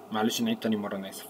معلش نعيد تاني مرة أنا آسف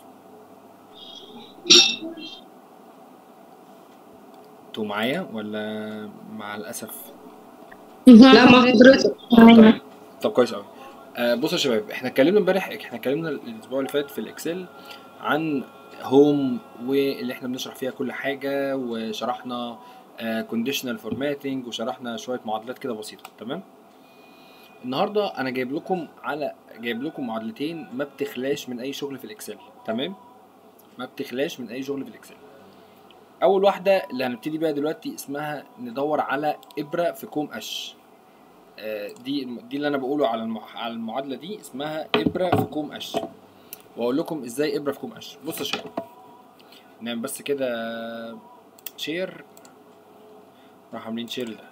انتوا معايا ولا مع الأسف؟ لا مع حضرتك طيب طب كويس قوي آه بصوا يا شباب احنا اتكلمنا امبارح احنا اتكلمنا الاسبوع اللي فات في الاكسل عن هوم واللي احنا بنشرح فيها كل حاجه وشرحنا كونديشنال فورماتنج وشرحنا شويه معادلات كده بسيطه تمام النهارده انا جايب لكم على جايب لكم معادلتين ما بتخلاش من اي شغل في الاكسل تمام ما بتخلاش من اي شغل في الاكسل اول واحده اللي هنبتدي بيها دلوقتي اسمها ندور على ابره في كوم قش آه، دي دي اللي انا بقوله على المح... على المعادله دي اسمها ابره في كوم قش واقول لكم ازاي ابره في كوم قش بص يا شباب نعمل بس كده شير راح عاملين شير ده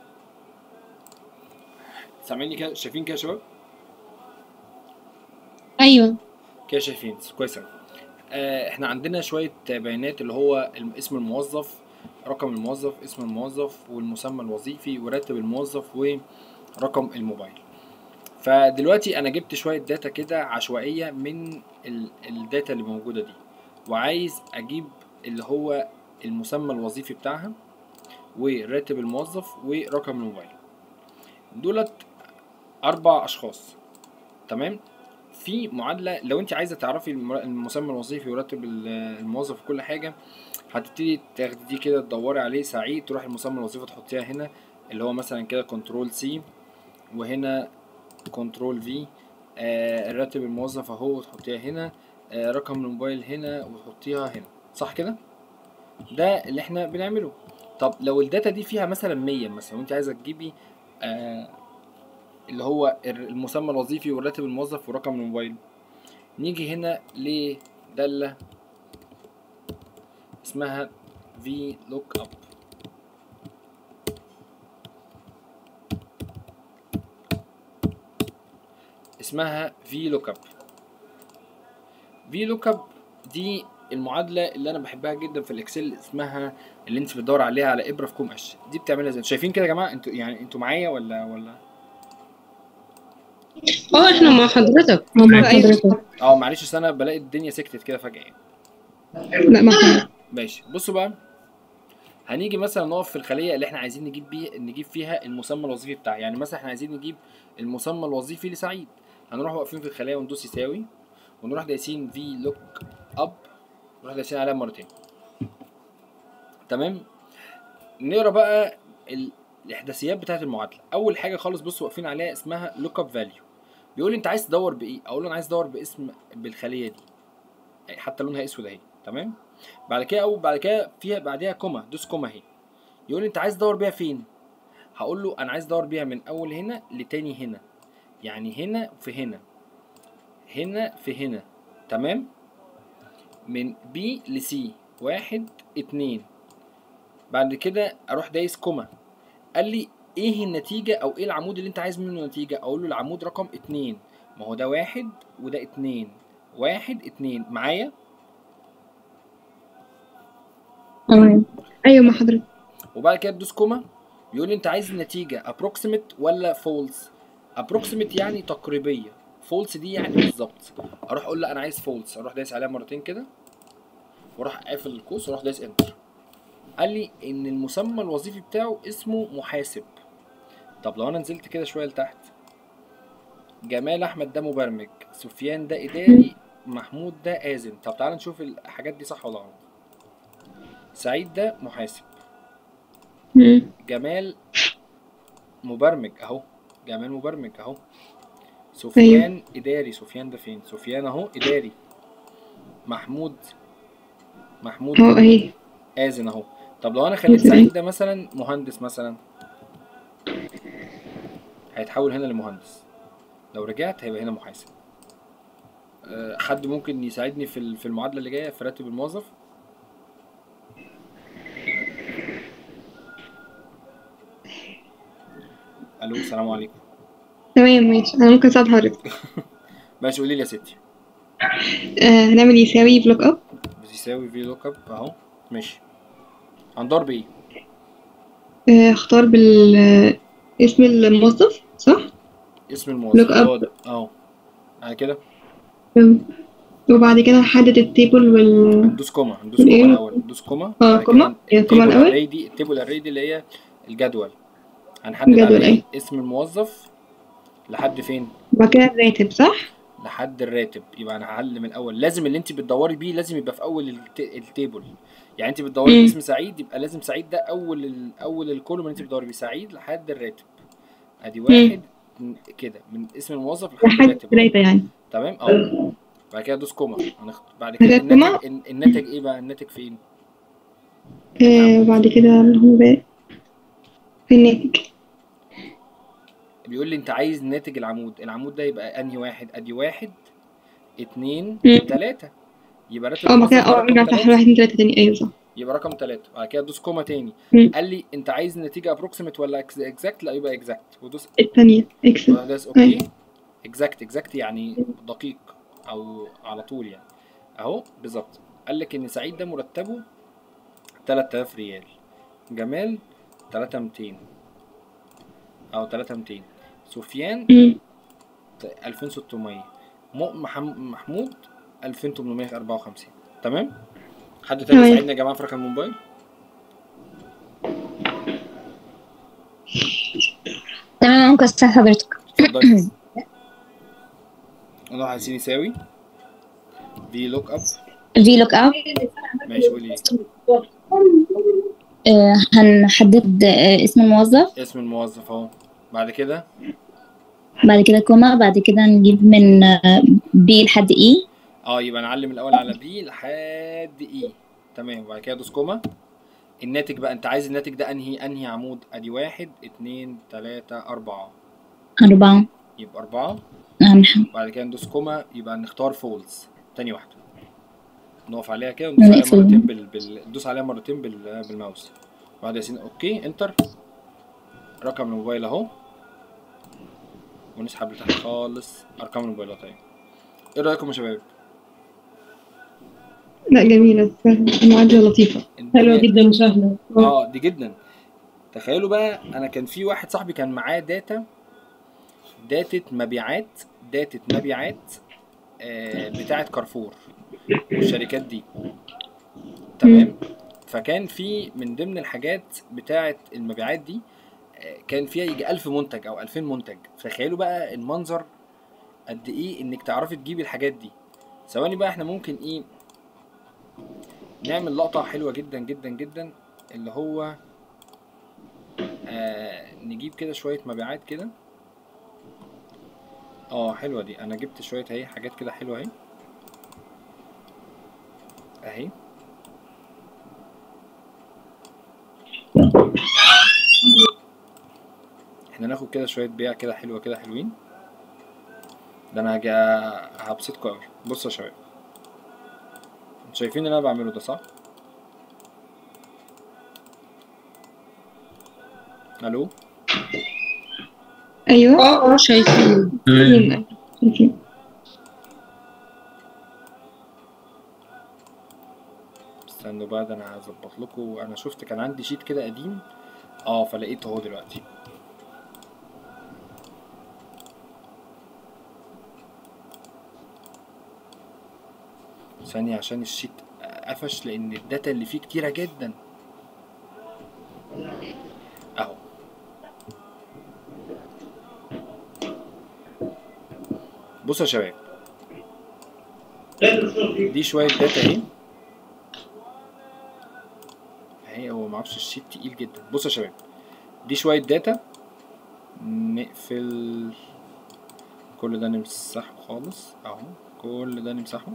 سامعيني كده شايفين كده يا شباب ايوه كده شايفين كويس أوي. آه احنا عندنا شويه بيانات اللي هو الم- اسم الموظف رقم الموظف اسم الموظف والمسمى الوظيفي وراتب الموظف ورقم الموبايل فدلوقتي انا جبت شويه داتا كده عشوائيه من ال- الداتا اللي موجوده دي وعايز اجيب اللي هو المسمى الوظيفي بتاعها وراتب الموظف ورقم الموبايل دولت اربع اشخاص تمام في معادله لو انت عايزه تعرفي الم- المسمى الوظيفي وراتب ال- الموظف وكل حاجه هتبتدي تاخدي دي كده تدوري عليه سعيد تروح المسمى الوظيفي تحطيها هنا اللي هو مثلا كده كنترول سي وهنا كنترول في آه الراتب الموظف اهو وتحطيها هنا آه رقم الموبايل هنا وتحطيها هنا صح كده ده اللي احنا بنعمله طب لو الداتا دي فيها مثلا 100 مثلا وانت عايزه تجيبي آه اللي هو الر- المسمى الوظيفي والراتب الموظف ورقم الموبايل نيجي هنا لدالة اسمها في لوك اب اسمها في لوك اب في لوك اب دي المعادله اللي انا بحبها جدا في الاكسل اسمها اللي انت بتدور عليها على ابره في كوم قش دي بتعملها ازاي شايفين كده يا جماعه انتوا يعني انتوا معايا ولا ولا اه احنا مع حضرتك مع أيوة. حضرتك اه معلش أصل انا بلاقي الدنيا سكتت كده فجاه يعني لا مع حضرتك ماشي بصوا بقى هنيجي مثلا نقف في الخليه اللي احنا عايزين نجيب بيه نجيب فيها المسمى الوظيفي بتاعها يعني مثلا احنا عايزين نجيب المسمى الوظيفي لسعيد هنروح واقفين في الخليه وندوس يساوي ونروح دايسين في لوك اب نروح دايسين عليها مرتين تمام نقرا بقى ال- الاحداثيات بتاعه المعادله اول حاجه خالص بصوا واقفين عليها اسمها لوك اب فاليو بيقول لي انت عايز تدور بايه اقول له انا عايز ادور باسم بالخليه دي أي حتى لونها اسود اهي تمام بعد كده او بعد كده فيها بعديها كوما دوس كوما اهي يقول لي انت عايز تدور بيها فين هقول له انا عايز ادور بيها من اول هنا لتاني هنا يعني هنا في هنا هنا في هنا تمام من بي لسي واحد اتنين بعد كده اروح دايس كوما قال لي ايه النتيجة او ايه العمود اللي انت عايز منه نتيجة اقول له العمود رقم اتنين ما هو ده واحد وده اتنين واحد اتنين معايا تمام ايوه مع حضرتك وبعد كده تدوس كوما يقول لي انت عايز النتيجة approximate ولا false approximate يعني تقريبية false دي يعني بالظبط اروح اقول لا انا عايز false اروح دايس عليها مرتين كده واروح قافل القوس واروح دايس انتر قال لي ان المسمى الوظيفي بتاعه اسمه محاسب طب لو انا نزلت كده شوية لتحت جمال احمد ده مبرمج سفيان ده اداري محمود ده آذن طب تعال نشوف الحاجات دي صح ولا غلط سعيد ده محاسب مم. جمال مبرمج اهو جمال مبرمج اهو سفيان اداري سفيان ده فين سفيان اهو اداري محمود محمود اه اهي آذن اهو طب لو انا خليت ماشي. سعيد ده مثلا مهندس مثلا هيتحول هنا لمهندس لو رجعت هيبقى هنا محاسب أه، حد ممكن يساعدني في ال- في المعادله اللي جايه في راتب الموظف الو السلام عليكم تمام ماشي انا ممكن اساعد حضرتك ماشي قولي لي يا ستي آه هنعمل يساوي بلوك اب بيساوي في لوك اب اهو ماشي هندور بايه آه اختار بال آه، اسم الموظف صح اسم الموظف Look up. هو ده اهو انا كده تمام. وبعد كده هحدد التيبل وال ندوس كوما ندوس كوما إيه؟ الاول ندوس كوما اه بعد كوما كده إيه، كوما التيبل الأول array دي التيبل array دي اللي هي الجدول هنحدد جدول عليه أيوة اسم الموظف لحد فين وبعد كده الراتب صح؟ لحد الراتب يبقى انا هعلم الاول لازم اللي انت بتدوري بيه لازم يبقى في اول الت... التيبل يعني انت بتدوري مم. باسم سعيد يبقى لازم سعيد ده اول ال... اول الكولوم اللي انت بتدوري بيه سعيد لحد الراتب ادي واحد م- كده من اسم الموظف لحد لحد الراتب تلاتة يعني تمام اه بعد كده دوس كوما هنخت... بعد كده بعد كده كوما؟ الناتج الن- الناتج ايه بقى الناتج فين آه وبعد كده اللي هو بقى في الناتج بيقول لي انت عايز ناتج العمود العمود ده يبقى انهي واحد ادي واحد اتنين مم. تلاتة يبقى راتب اه بعد كده الموظف ده اه رقم رجعت واحد تلاتة اتنين تلاتة تاني ايوه صح يبقى رقم تلاتة بعد كده دوس كوما تاني مم. قال لي انت عايز النتيجة ابروكسيمت ولا اكزاكت لا يبقى اكزاكت ودوس التانية اكسل دوس اوكي أيوة. اكزاكت اكزاكت يعني دقيق او على طول يعني اهو بالظبط قال لك ان سعيد ده مرتبه 3000 ريال جمال 3200 او 3200 سفيان مم. 2600 مؤ- محم- محمود 2854 تمام حد تاني تمام. يساعدنا يا جماعه في رقم الموبايل تمام ممكن استاذ حضرتك اتفضلي انا عايزين يساوي في لوك اب في لوك اب ماشي قولي هنحدد آه، اسم الموظف اسم الموظف اهو بعد كده بعد كده كوما بعد كده نجيب من بي لحد اي اه يبقى نعلم الاول على بي لحد اي تمام وبعد كده دوس كوما الناتج بقى انت عايز الناتج ده انهي انهي عمود ادي واحد اتنين تلاتة اربعة أربعة يبقى اربعة هنح- بعد كده ندوس كوما يبقى نختار فولز تاني واحدة نقف عليها كده وندوس عليها نقفل. مرتين بال... بال... ندوس عليها مرتين بال... بالماوس بعد ياسين اوكي انتر رقم الموبايل اهو ونسحب لتحت خالص ارقام الموبايلات اهي ايه رايكم يا شباب لا جميلة المعادلة لطيفة حلوة جدا وسهلة اه دي جدا تخيلوا بقى انا كان في واحد صاحبي كان معاه داتا داتا مبيعات داتا مبيعات آه بتاعه كارفور والشركات دي تمام فكان في من ضمن الحاجات بتاعه المبيعات دي آه كان فيها يجي 1000 منتج او 2000 منتج فتخيلوا بقى المنظر قد ايه انك تعرفي تجيبي الحاجات دي ثواني بقى احنا ممكن ايه نعمل لقطة حلوة جدا جدا جدا اللي هو آه نجيب كده شوية مبيعات كده اه حلوة دي انا جبت شوية اهي حاجات كده حلوة اهي اهي احنا ناخد كده شوية بيع كده حلوة كده حلوين ده انا هاجي هبسطكوا اوي بصوا يا شباب انتوا شايفين اللي انا بعمله ده صح؟ الو ايوه اه اه شايفين شايفين شايفين استنوا بقى ده انا هظبط لكم انا شفت كان عندي شيت كده قديم اه فلقيته اهو دلوقتي ثانية عشان الشيت قفش لان الداتا اللي فيه كتيرة جدا اهو بصوا يا شباب دي شوية داتا اهي اهي هو معرفش الشيت تقيل جدا بصوا يا شباب دي شوية داتا نقفل كل ده نمسحه خالص اهو كل ده نمسحه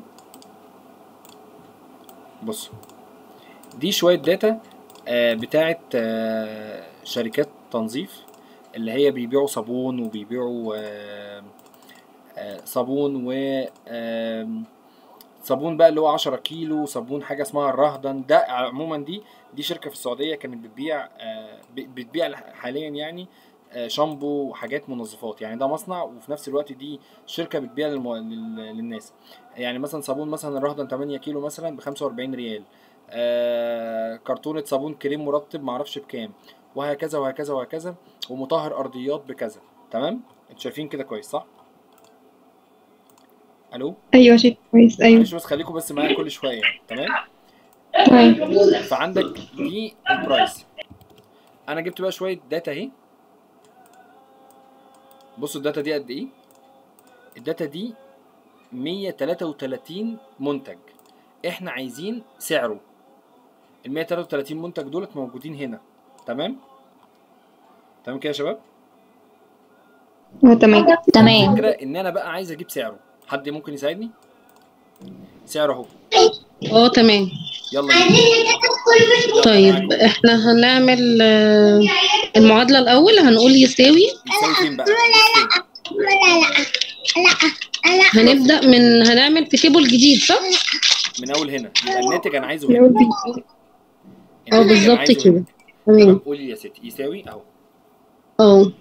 بصوا دي شوية داتا آه بتاعت آه شركات تنظيف اللي هي بيبيعوا صابون وبيبيعوا آه آه صابون و آم، صابون بقى اللي هو 10 كيلو صابون حاجه اسمها الرهدن ده عموما دي دي شركه في السعوديه كانت بتبيع آه، ب- بتبيع حاليا يعني آه، شامبو وحاجات منظفات يعني ده مصنع وفي نفس الوقت دي شركه بتبيع للمو... لل... للناس يعني مثلا صابون مثلا الرهدن 8 كيلو مثلا ب 45 ريال آه، كرتونه صابون كريم مرطب معرفش بكام وهكذا وهكذا وهكذا ومطهر ارضيات بكذا تمام انتوا شايفين كده كويس صح الو ايوه شيء كويس ايوه معلش بس خليكم بس معايا كل شويه تمام تمام فعندك دي البرايس انا جبت بقى شويه داتا اهي بصوا الداتا دي قد ايه الداتا دي 133 منتج احنا عايزين سعره ال 133 منتج دولت موجودين هنا تمام تمام كده يا شباب اه تمام تمام الفكره ان انا بقى عايز اجيب سعره حد ممكن يساعدني سعره اهو اه تمام يلا بينا. يلا طيب معاكم. احنا هنعمل آه، المعادلة الأول هنقول يساوي يساوي فين بقى يساوي فين؟ هنبدأ من هنعمل في تيبل جديد صح؟ من اول هنا يبقى الناتج انا عايزه نقول هنا بي الناتج اه أنا بالظبط عايزه كده هنا. تمام تمام قولي يا ستي يساوي اهو اه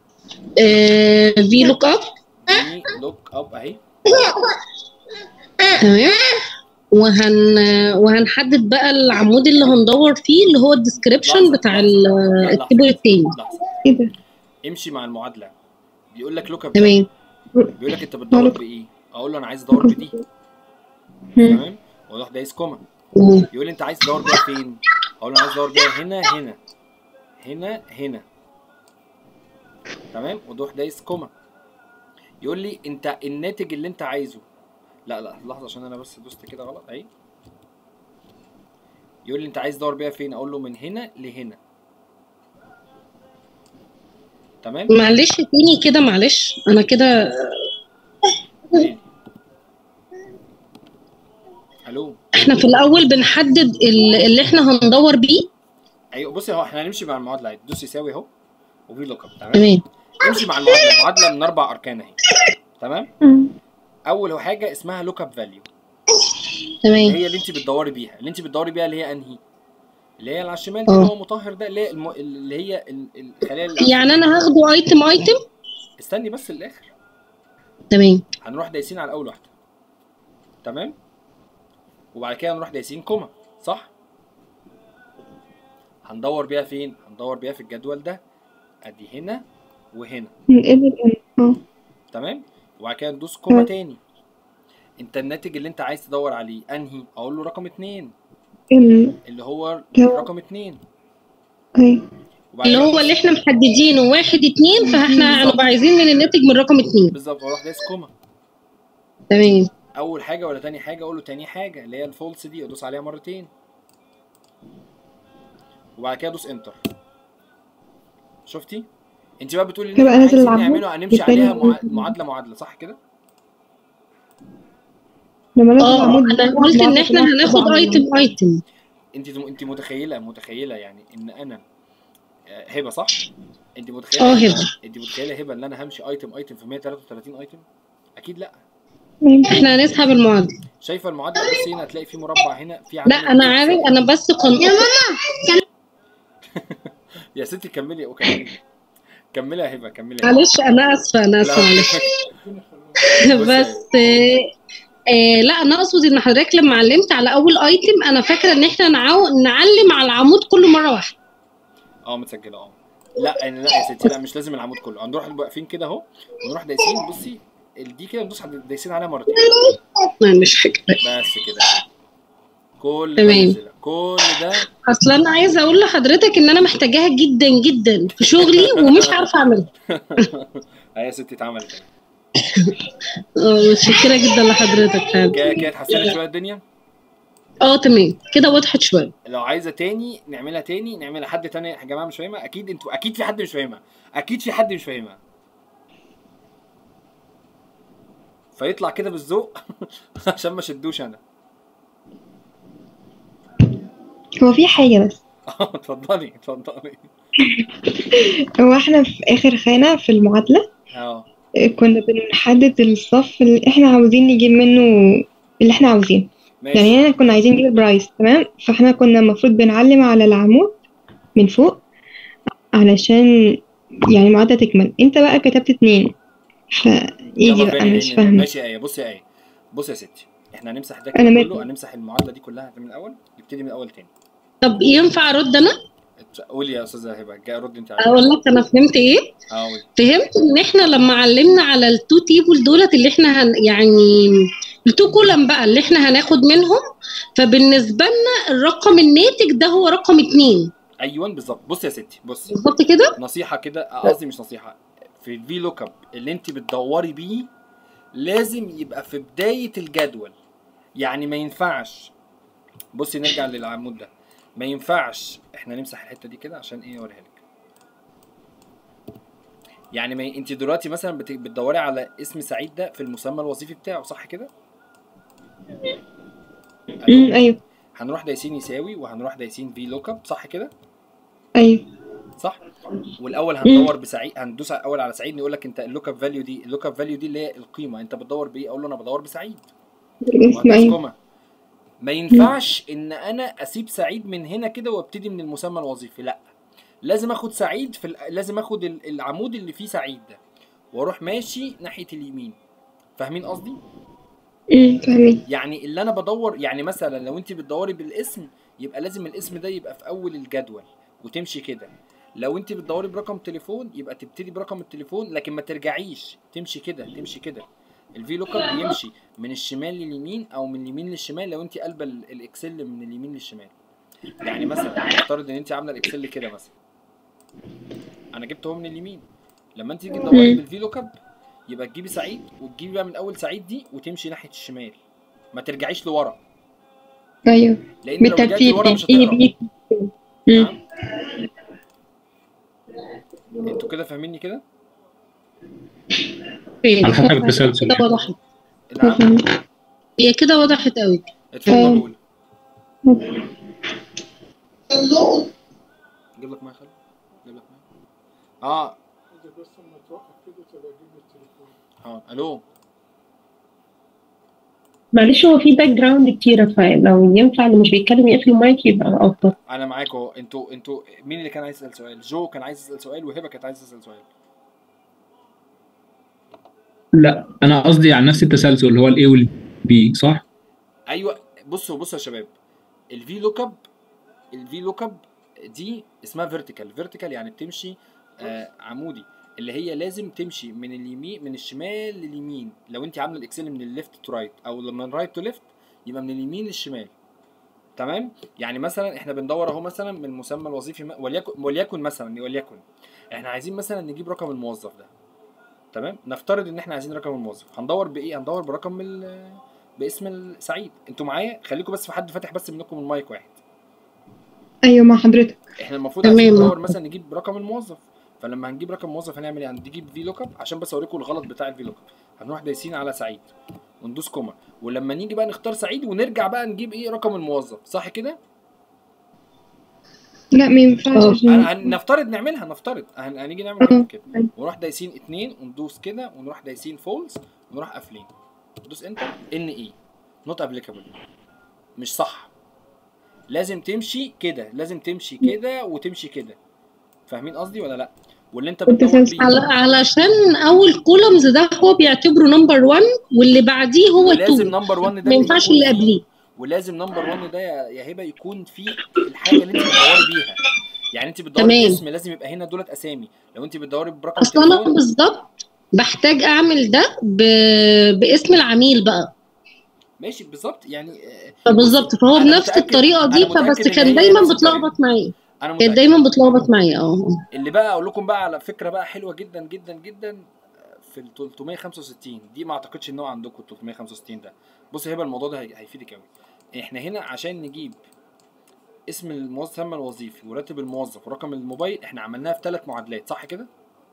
في لوك اب دي لوك اب اهي تمام وهن وهنحدد بقى العمود اللي هندور فيه اللي هو الديسكريبشن لحظة، بتاع لحظة. ال- لا، لحظة. التيبل التاني لحظه ايه ده امشي مع المعادله بيقول لك لوك اب تمام بيقول لك انت بتدور لوك- بايه اقول له انا عايز ادور بدي هم. تمام واروح دايس كوما مم. يقول لي انت عايز تدور بيها فين اقول له انا عايز ادور بيها هنا هنا هنا هنا تمام وتروح دايس كوما يقول لي انت الناتج اللي انت عايزه لا لا لحظه عشان انا بس دوست كده غلط اهي يقول لي انت عايز تدور بيها فين اقول له من هنا لهنا تمام معلش تاني كده معلش انا كده قوليلي. الو احنا في الاول بنحدد ال- اللي احنا هندور بيه ايوه بصي اهو احنا هنمشي مع المعادله عادي دوس يساوي اهو وفي لوك اب تمام تمام امشي مع المعادله المعادله من اربع اركان اهي تمام هم. اول حاجه اسمها لوك اب فاليو تمام هي اللي انت بتدوري بيها اللي انت بتدوري بيها اللي هي انهي اللي هي اللي على الشمال دي اه. اللي هو مطهر ده اللي هي الم... اللي هي ال- الخلايا اللي على يعني انا هاخده ايتم ايتم استني بس للاخر تمام هنروح دايسين على اول واحده تمام وبعد كده نروح دايسين كوما صح هندور بيها فين هندور بيها في الجدول ده ادي هنا وهنا نقل الان اه تمام وبعد كده ندوس كوما مم. تاني انت الناتج اللي انت عايز تدور عليه انهي اقول له رقم اتنين ال- اللي هو ده- رقم اتنين اي وبعد اللي كده هو اللي احنا محددينه واحد اتنين فاحنا هنبقى عايزين من الناتج من رقم اتنين بالظبط واروح دايس كوما تمام اول حاجه ولا تاني حاجه اقول له تاني حاجه اللي هي الفولس دي ادوس عليها مرتين وبعد كده ادوس انتر شفتي انت بقى بتقولي ان يبقى احنا نازل عايزين العمود نعمله هنمشي بالتالي عليها مع... نقول- معادله معادله صح كده لما نزل اه العمود انا قلت ان احنا هناخد ايتم ايتم انت انت متخيله متخيله يعني ان انا آه، هبه صح انت متخيله اه هبه انت متخيله هبه ان انا همشي ايتم ايتم في 133 ايتم اكيد لا احنا هنسحب المعادله شايفه المعادله بصي هنا هتلاقي في مربع هنا في لا علامة انا إكس. عارف انا بس كنت يا ستي كملي وكملي كملي يا هبه كملي يا هبة. معلش انا اسفه انا لا، اسفه معلش بصي. بس آه، آه لا انا اقصد ان حضرتك لما علمت على اول ايتم انا فاكره ان احنا نعو... نعلم على العمود كله مره واحده اه متسجله اه لا يعني لا يا ستي لا مش لازم العمود كله هنروح واقفين كده اهو ونروح دايسين بصي ال- دي كده ندوس على- دايسين عليها مرتين معلش حاجه بس كده كل ده تمام. نزل. كل ده اصلا انا عايزه اقول لحضرتك ان انا محتاجاها جدا جدا في شغلي ومش عارفه اعملها اهي يا ستي اتعملت آه، متشكره جدا لحضرتك فعلا كده كده اتحسنت شويه الدنيا اه تمام كده وضحت شويه لو عايزه تاني نعملها تاني نعملها حد تاني يا جماعه مش فاهمها اكيد انتوا اكيد في حد مش فاهمها اكيد في حد مش فاهمها فيطلع كده بالذوق عشان ما شدوش انا هو في حاجة بس اه اتفضلي اتفضلي هو احنا في آخر خانة في المعادلة اه آه، كنا بنحدد الصف اللي احنا عاوزين نجيب منه اللي احنا عاوزينه ماشي يعني احنا كنا عايزين نجيب البرايس تمام فاحنا كنا المفروض بنعلم على العمود من فوق علشان يعني المعادلة تكمل انت بقى كتبت اتنين فيجي يلا بقى تاني مش تاني. فاهمة ماشي يا ايه بصي يا ايه بصي يا ستي احنا هنمسح ده أنا كده ماشي. كله هنمسح المعادله دي كلها من الاول نبتدي من الاول تاني طب ينفع ارد انا ات- قولي يا استاذه هبه جاي رد انت عليا اقول لك انا فهمت ايه اه قولي فهمت ان احنا لما علمنا على التو تيبل دولت اللي احنا هن يعني التو كولم بقى اللي احنا هناخد منهم فبالنسبه لنا الرقم الناتج ده هو رقم اتنين ايوه بالظبط بصي يا ستي بصي بالظبط كده نصيحه كده آه، قصدي مش نصيحه في الفي لوك اب اللي انت بتدوري بيه لازم يبقى في بدايه الجدول يعني ما ينفعش بصي نرجع للعمود ده ما ينفعش احنا نمسح الحته دي كده عشان ايه اوريها لك يعني ما ي... انت دلوقتي مثلا بت... بتدوري على اسم سعيد ده في المسمى الوظيفي بتاعه صح كده امم أيوة. ايوه هنروح دايسين يساوي وهنروح دايسين في لوك اب صح كده ايوه صح والاول هندور بسعيد هندوس الاول على سعيد نقول لك انت اللوك اب فاليو دي اللوك اب فاليو دي اللي هي القيمه انت بتدور بايه اقول له انا بدور بسعيد الاسم وهندوس ايوه كوما ما ينفعش ان انا اسيب سعيد من هنا كده وابتدي من المسمى الوظيفي لا لازم اخد سعيد في ال- لازم اخد ال- العمود اللي فيه سعيد ده واروح ماشي ناحيه اليمين فاهمين قصدي امم فاهمين يعني اللي انا بدور يعني مثلا لو انت بتدوري بالاسم يبقى لازم الاسم ده يبقى في اول الجدول وتمشي كده لو انت بتدوري برقم تليفون يبقى تبتدي برقم التليفون لكن ما ترجعيش تمشي كده تمشي كده الفي لوك اب بيمشي من الشمال لليمين او من اليمين للشمال لو انت قلبه ال- الاكسل من اليمين للشمال يعني مثلا نفترض ان انت عامله الاكسل كده مثلا انا جبته هو من اليمين لما انت تيجي تدوري مم. بالفي لوك اب يبقى تجيبي سعيد وتجيبي بقى من اول سعيد دي وتمشي ناحيه الشمال ما ترجعيش لورا ايوه لان لو رجعتي بالترتيب لورا مش ايه هتقرا بي امم نعم انتوا كده فاهميني كده على حسب التسلسل كده يعني. وضحت نعم هي كده وضحت قوي اتفضل أيوة. قول جيب لك ميه خالد جيب لك ميه اه اه الو معلش هو في باك جراوند كتيرة فلو ينفع اللي مش بيتكلم يقفل المايك يبقى أفضل انا معاكم اهو انتوا انتوا مين اللي كان عايز يسال سؤال جو كان عايز يسال سؤال وهبه كانت عايزه تسال سؤال لا انا قصدي عن نفس التسلسل اللي هو الاي والبي صح؟ ايوه بصوا بصوا يا شباب الفي لوك اب الفي لوك اب دي اسمها فيرتيكال فيرتيكال يعني بتمشي آه عمودي اللي هي لازم تمشي من اليمين من الشمال لليمين لو انت عامله الاكسل من الليفت تو رايت او من رايت تو ليفت يبقى من اليمين للشمال تمام يعني مثلا احنا بندور اهو مثلا من المسمى الوظيفي م- وليكن وليكن مثلا وليكن احنا عايزين مثلا نجيب رقم الموظف ده تمام نفترض ان احنا عايزين رقم الموظف هندور بايه هندور برقم ال- باسم السعيد انتوا معايا خليكم بس في حد فاتح بس منكم المايك واحد ايوه مع حضرتك احنا المفروض تمام. عايزين ندور مثلا نجيب رقم الموظف فلما هنجيب رقم الموظف هنعمل ايه هنجيب في لوك اب عشان بس اوريكم الغلط بتاع الفي لوك اب هنروح دايسين على سعيد وندوس كوما ولما نيجي بقى نختار سعيد ونرجع بقى نجيب ايه رقم الموظف صح كده لا ما ينفعش اه. عشان هن- هن- نفترض نعملها نفترض هن- هنيجي نعمل كده كده ونروح دايسين اتنين وندوس كده ونروح دايسين فولز ونروح قافلين ندوس انتر ان اي نوت ابليكابل مش صح لازم تمشي كده لازم تمشي كده وتمشي كده فاهمين قصدي ولا لا واللي انت كنت بتدور سامع- بيه على علشان اول كولومز ده هو بيعتبره نمبر 1 واللي بعديه هو ولازم 2 نمبر 1 ده ما ينفعش يكون اللي فيه- قبليه ولازم نمبر 1 ده يا يا هبه يكون فيه الحاجه اللي انت بتدوري بيها يعني انت بتدوري تمام. باسم لازم يبقى هنا دولت اسامي لو انت بتدوري برقم اصل انا تليفون بالظبط بحتاج اعمل ده ب... باسم العميل بقى ماشي بالظبط يعني آه، فبالظبط فهو أنا بنفس متأكد- الطريقه أنا دي متأكد فبس إن كان هي دايما نفس بتلخبط معايا انا كانت متأكد دايما بتلخبط معايا اه اللي بقى اقول لكم بقى على فكره بقى حلوه جدا جدا جدا في ال 365 دي ما اعتقدش ان هو عندكم ال 365 ده بص هبه الموضوع ده هي- هيفيدك قوي احنا هنا عشان نجيب اسم المسمى الوظيفي وراتب الموظف ورقم الموبايل احنا عملناها في ثلاث معادلات صح كده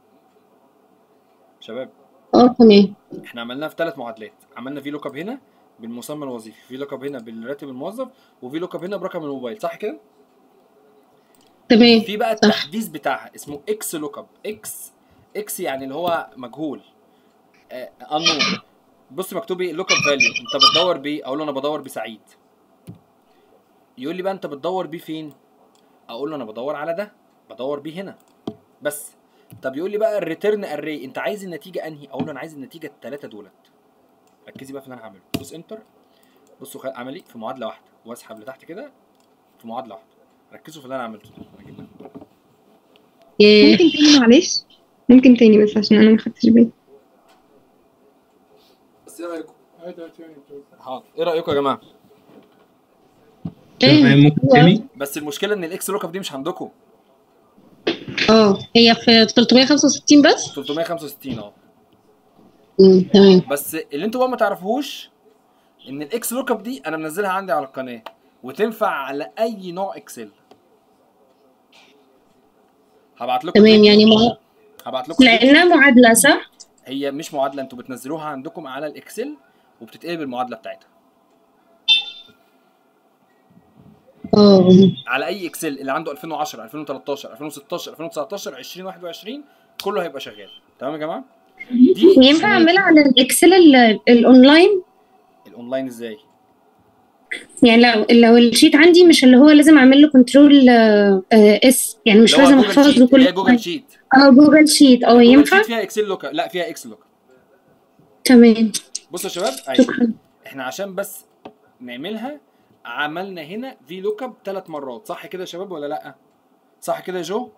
شباب اه تمام احنا عملناها في ثلاث معادلات عملنا في لوك اب هنا بالمسمى الوظيفي في لوك اب هنا بالراتب الموظف وفي لوك اب هنا برقم الموبايل صح كده تمام في بقى صح. التحديث بتاعها اسمه اكس لوك اب اكس اكس يعني اللي هو مجهول انون بص مكتوب ايه لوك اب فاليو انت بتدور بايه اقول له انا بدور بسعيد يقول لي بقى انت بتدور بيه فين اقول له انا بدور على ده بدور بيه هنا بس طب يقول لي بقى الريتيرن اري انت عايز النتيجه انهي اقول له انا عايز النتيجه الثلاثه دولت ركزي بقى في اللي انا هعمله دوس انتر بصوا خ- عملي في معادله واحده واسحب لتحت كده في معادله واحده ركزوا في اللي انا عملته ده. أنا أجيب لك. ياه ممكن تاني معلش ممكن تاني بس عشان انا ما خدتش بالي بس ايه رايكم؟ حاضر ايه رايكم يا جماعه؟ ايه تمام ممكن تاني بس المشكله ان الاكس لوك اب دي مش عندكم اه هي في 365 بس 365 اه مم، تمام بس اللي انتوا بقى ما تعرفوش ان الاكس لوك اب دي انا منزلها عندي على القناه وتنفع على اي نوع اكسل هبعت لكم تمام لينك- يعني ما هبعت لكم لينك. لانها معادله صح؟ هي مش معادله انتوا بتنزلوها عندكم على الاكسل وبتتقلب المعادله بتاعتها اه على اي اكسل اللي عنده 2010 2013 2016 2019 2021 كله هيبقى شغال تمام يا جماعه دي ينفع اعملها على الاكسل ال- الاونلاين الاونلاين ازاي يعني لو لو الشيت عندي مش اللي هو لازم اعمل له كنترول اس يعني مش اللي هو لازم جوجل احفظ شيت، له اللي هي كل جوجل شيت اه جوجل شيت اه جوجل ينفع شيت فيها اكسل لوك لا فيها اكس لوك تمام بصوا يا شباب أيوة. شكرا احنا عشان بس نعملها عملنا هنا في لوك اب ثلاث مرات صح كده يا شباب ولا لا صح كده يا جو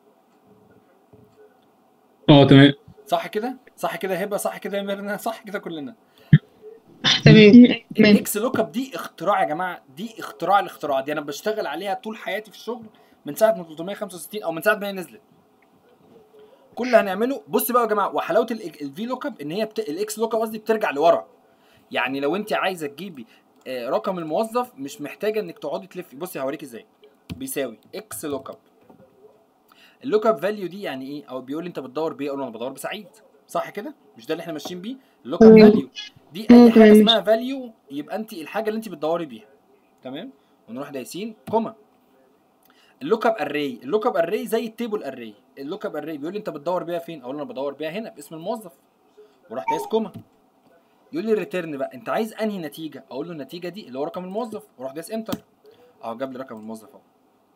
اه تمام صح كده صح كده يا هبه صح كده يا ميرنا صح كده كلنا تمام تمام الاكس لوك اب دي اختراع يا جماعه دي اختراع الاختراع دي انا بشتغل عليها طول حياتي في الشغل من ساعه ما 365 او من ساعه ما هي نزلت كل اللي هنعمله بص بقى يا جماعه وحلاوه الفي لوك اب ان هي بت... الاكس لوك اب قصدي بترجع لورا يعني لو انت عايزه تجيبي آه، رقم الموظف مش محتاجه انك تقعدي تلفي بصي هوريك ازاي بيساوي اكس لوك اب اللوك اب فاليو دي يعني ايه او بيقول لي انت بتدور بايه اقول له انا بدور بسعيد صح كده مش ده اللي احنا ماشيين بيه اللوك اب تمام. فاليو دي اه، اي حاجه تمام. اسمها فاليو يبقى انت الحاجه اللي انت بتدوري بيها تمام ونروح دايسين كوما اللوك اب اري اللوك اب اري زي التيبل اري اللوك اب اري بيقول لي انت بتدور بيها فين اقول له انا بدور بيها هنا باسم الموظف وراح دايس كوما يقول لي الريتيرن بقى انت عايز انهي نتيجه اقول له النتيجه دي اللي هو رقم الموظف واروح دايس انتر اهو جاب لي رقم الموظف اهو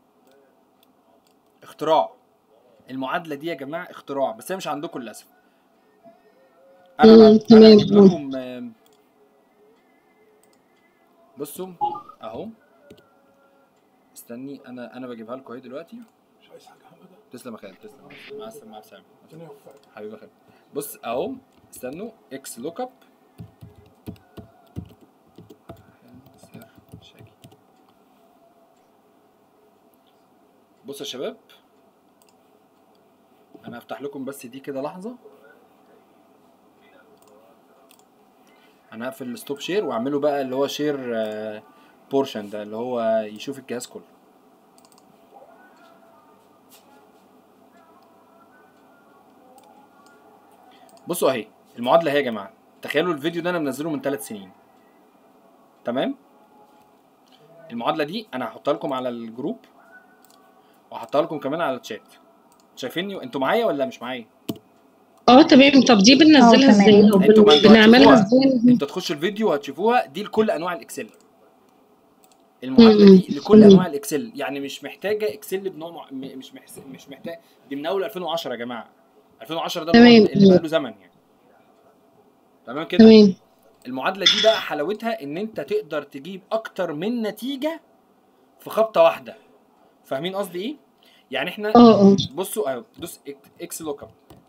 اختراع المعادله دي يا جماعه اختراع بس هي مش عندكم للاسف انا مم، انا تمام. هجيب لكم آم، بصوا اهو استني انا انا بجيبها لكم اهي دلوقتي تسلم يا خالد تسلم مع السلامه مع السلامه حبيبي يا خالد بص اهو استنوا اكس لوك اب بصوا يا شباب انا هفتح لكم بس دي كده لحظه انا هقفل الستوب شير واعمله بقى اللي هو شير بورشن ده اللي هو يشوف الجهاز كله بصوا اهي المعادله اهي يا جماعه تخيلوا الفيديو ده انا منزله من ثلاث سنين تمام المعادله دي انا هحطها لكم على الجروب وهحطها لكم كمان على الشات شايفيني انتوا معايا ولا مش معايا اه تمام طب دي بننزلها اه، تمام. ازاي او انتوا ما بن- انتوا بنعملها هتشوفوها. ازاي انتوا تخشوا الفيديو وهتشوفوها دي لكل انواع الاكسل المعادله مم. دي لكل تمام. انواع الاكسل يعني مش محتاجه اكسل بنوع مع... م- مش محس... مش محتاج دي من اول 2010 يا جماعه 2010 ده تمام. اللي هو اللي بقى له زمن يعني تمام كده تمام المعادله دي بقى حلاوتها ان انت تقدر تجيب اكتر من نتيجه في خبطه واحده فاهمين قصدي ايه يعني احنا اه اه بصوا اهو دوس إك- اكس لوك اب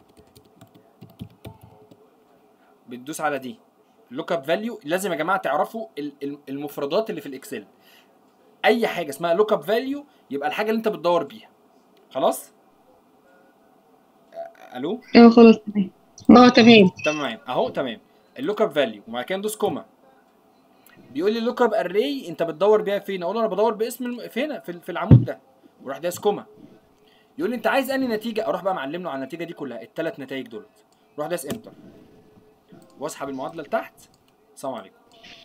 بتدوس على دي لوك اب فاليو لازم يا جماعه تعرفوا ال- ال- المفردات اللي في الاكسل اي حاجه اسمها لوك اب فاليو يبقى الحاجه اللي انت بتدور بيها خلاص أ- الو اه خلاص تمام اه تمام تمام اهو تمام اللوك اب فاليو وبعد كده ندوس كوما بيقول لي اللوك اب اري انت بتدور بيها فين اقول له انا بدور باسم الم... في هنا في, في العمود ده وراح دايس كوما يقول لي انت عايز انهي نتيجه اروح بقى معلم له على النتيجه دي كلها الثلاث نتائج دول روح دايس انتر واسحب المعادله لتحت السلام عليكم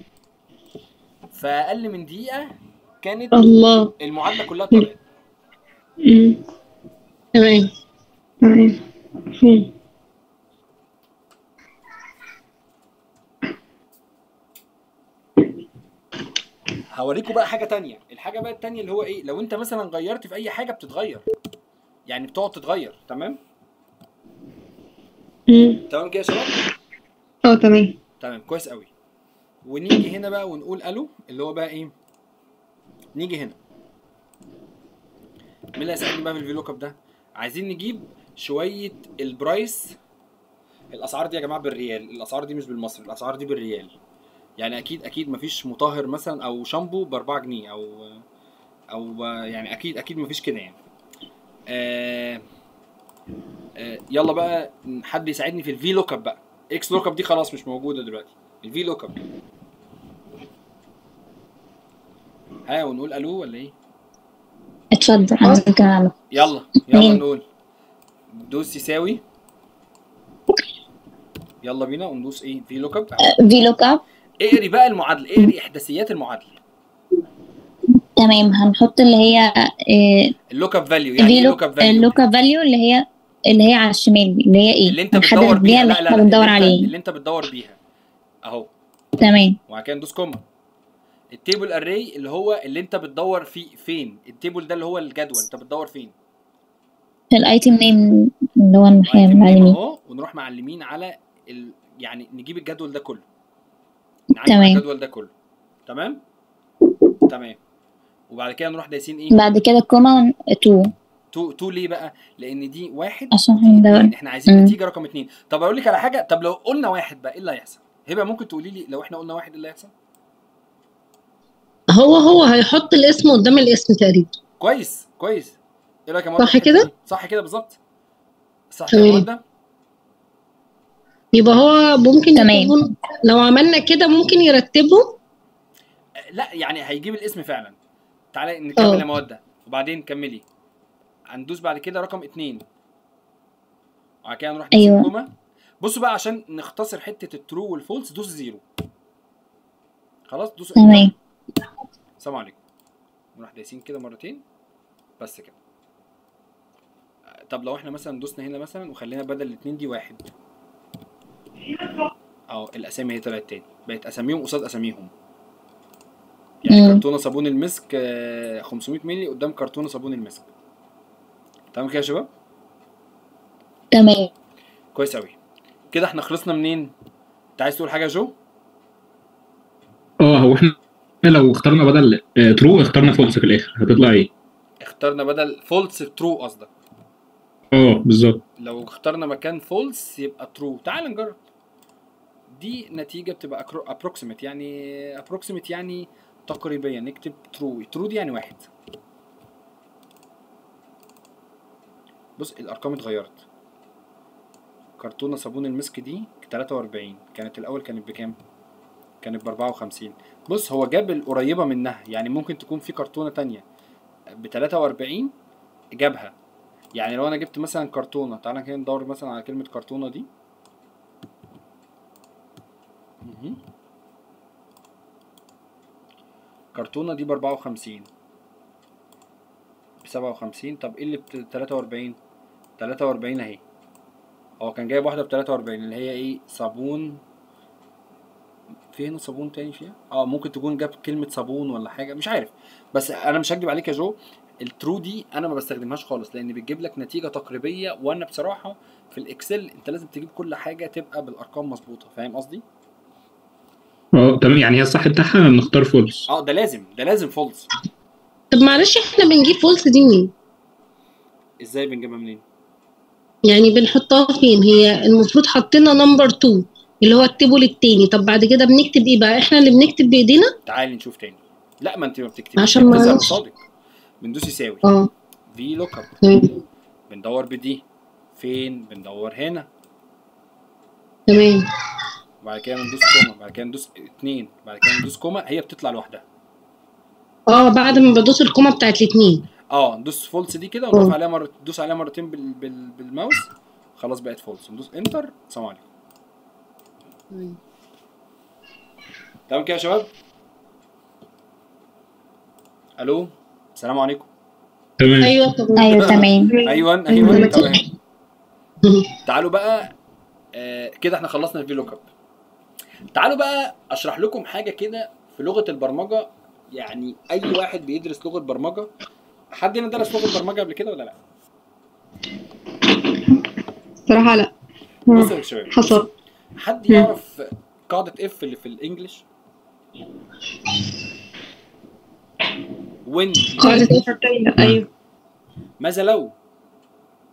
فاقل من دقيقه كانت الله المعادله كلها طلعت أمم، تمام تمام مفهوم هوريكم بقى حاجه تانية الحاجه بقى التانية اللي هو ايه لو انت مثلا غيرت في اي حاجه بتتغير يعني بتقعد تتغير تمام أمم، تمام كده يا شباب اه تمام تمام كويس قوي ونيجي هنا بقى ونقول الو اللي هو بقى ايه نيجي هنا مين اللي هيساعدني بقى في الفي لوك اب ده عايزين نجيب شويه البرايس الاسعار دي يا جماعه بالريال الاسعار دي مش بالمصري الاسعار دي بالريال يعني اكيد اكيد مفيش مطهر مثلا او شامبو ب 4 جنيه او او يعني اكيد اكيد مفيش كده يعني آه آه يلا بقى حد يساعدني في الفي لوك اب بقى اكس لوك اب دي خلاص مش موجوده دلوقتي الفي لوك اب ها ونقول الو ولا ايه اتفضل انا ممكن اعمل يلا يلا مين؟ نقول دوس يساوي يلا بينا وندوس ايه في لوك اب في لوك اب اقري بقى المعادله اقري احداثيات المعادله تمام هنحط اللي هي آه، اللوك اب فاليو يعني في ايه لوك لوك اب فاليو اللوك اب فاليو اللي هي اللي هي على الشمال دي اللي هي ايه اللي انت هنحدد بتدور بيها اللي لا لا احنا لا بندور اللي انت- عليه اللي انت بتدور بيها اهو تمام وبعد كده ندوس كوما التيبل اري اللي هو اللي انت بتدور فيه فين التيبل ده اللي هو الجدول انت بتدور فين في الايتم نيم اللي هو الناحية ايتم اللي على نيم اليمين اهو ونروح معلمين على ال... يعني نجيب الجدول ده كله نعلم تمام. على الجدول ده كله تمام تمام وبعد كده نروح دايسين ايه بعد كده كوما 2 تو تو ليه بقى لان دي واحد عشان ودي هندور. اتنين. احنا عايزين مم. نتيجه رقم اتنين طب اقول لك على حاجه طب لو قلنا واحد بقى ايه اللي هيحصل هبه ممكن تقولي لي لو احنا قلنا واحد ايه اللي هيحصل هو هو هيحط الاسم قدام الاسم تقريبا كويس كويس ايه رايك يا مروة صح في الحتة كده؟ دي؟ صح كده بالظبط صح كده تمام. يا مروة؟ يبقى هو ممكن تمام. يكون لو عملنا كده ممكن يرتبه لا يعني هيجيب الاسم فعلا تعالى نكمل اه. يا موده وبعدين كملي هندوس بعد كده رقم اتنين وبعد كده نروح أيوة. أيوة. كوما بصوا بقى عشان نختصر حته الترو والفولس دوس زيرو خلاص دوس تمام السلام عليكم نروح دايسين كده مرتين بس كده طب لو احنا مثلا دوسنا هنا مثلا وخلينا بدل الاتنين دي واحد اه الاسامي هي طلعت تاني بقت اساميهم قصاد اساميهم يعني مم. كرتونه صابون المسك آه، 500 مللي قدام كرتونه صابون المسك تمام كده يا شباب تمام كويس قوي كده احنا خلصنا منين انت عايز تقول حاجه يا جو اه هو احنا لو اخترنا بدل ترو اخترنا فولس في الاخر هتطلع ايه؟ اخترنا بدل فولس ترو قصدك اه بالظبط لو اخترنا مكان فولس يبقى ترو تعال نجرب دي نتيجة بتبقى ابروكسيمت يعني ابروكسيمت يعني تقريبيا نكتب ترو ترو دي يعني واحد بص الارقام اتغيرت كرتونة صابون المسك دي 43 كانت الاول كانت بكام كانت ب 54 بص هو جاب القريبة منها يعني ممكن تكون في كرتونة تانية ب 43 جابها يعني لو انا جبت مثلا كرتونه تعالى كده ندور مثلا على كلمه كرتونه دي مهم. كرتونه دي ب 54 ب 57 طب ايه اللي ب 43 43 اهي هو كان جايب واحده ب 43 اللي هي ايه صابون في هنا صابون تاني فيها اه ممكن تكون جاب كلمه صابون ولا حاجه مش عارف بس انا مش هكدب عليك يا جو الترو دي انا ما بستخدمهاش خالص لان بتجيب لك نتيجه تقريبيه وانا بصراحه في الاكسل انت لازم تجيب كل حاجه تبقى بالارقام مظبوطه فاهم قصدي اه تمام يعني هي الصح بتاعها نختار فولس اه ده لازم ده لازم فولس طب معلش احنا بنجيب فولس دي منين؟ ازاي بنجيبها منين يعني بنحطها فين؟ هي المفروض حطينا نمبر 2 اللي هو التيبل التاني طب بعد كده بنكتب ايه بقى؟ احنا اللي بنكتب بايدينا؟ تعالي نشوف تاني لا ما انت ما بتكتبيش عشان ما بتظهر أعرفش. قصادك بندوس يساوي اه في لوك اب تمام بندور بدي فين بندور هنا تمام وبعد كده بندوس كوما بعد كده ندوس اتنين بعد كده ندوس كوما هي بتطلع لوحدها اه بعد ما بدوس الكومه بتاعت الاتنين اه ندوس فولس دي كده ونرفع اه. عليها مره تدوس عليها مرتين بال... بال... بالماوس خلاص بقت فولس ندوس انتر سلام عليكم تمام كده يا شباب الو السلام عليكم تمام ايوه طب ايوه تمام ايوه ايوه تمام تعالوا بقى آه كده احنا خلصنا الفي لوك اب تعالوا بقى اشرح لكم حاجه كده في لغه البرمجه يعني اي واحد بيدرس لغه برمجه حد هنا درس لغه برمجه قبل كده ولا لا الصراحة لا بصوا يا شباب حصل حد يعرف قاعده اف اللي في الانجليش وين قاعدة لا أيوه ماذا لو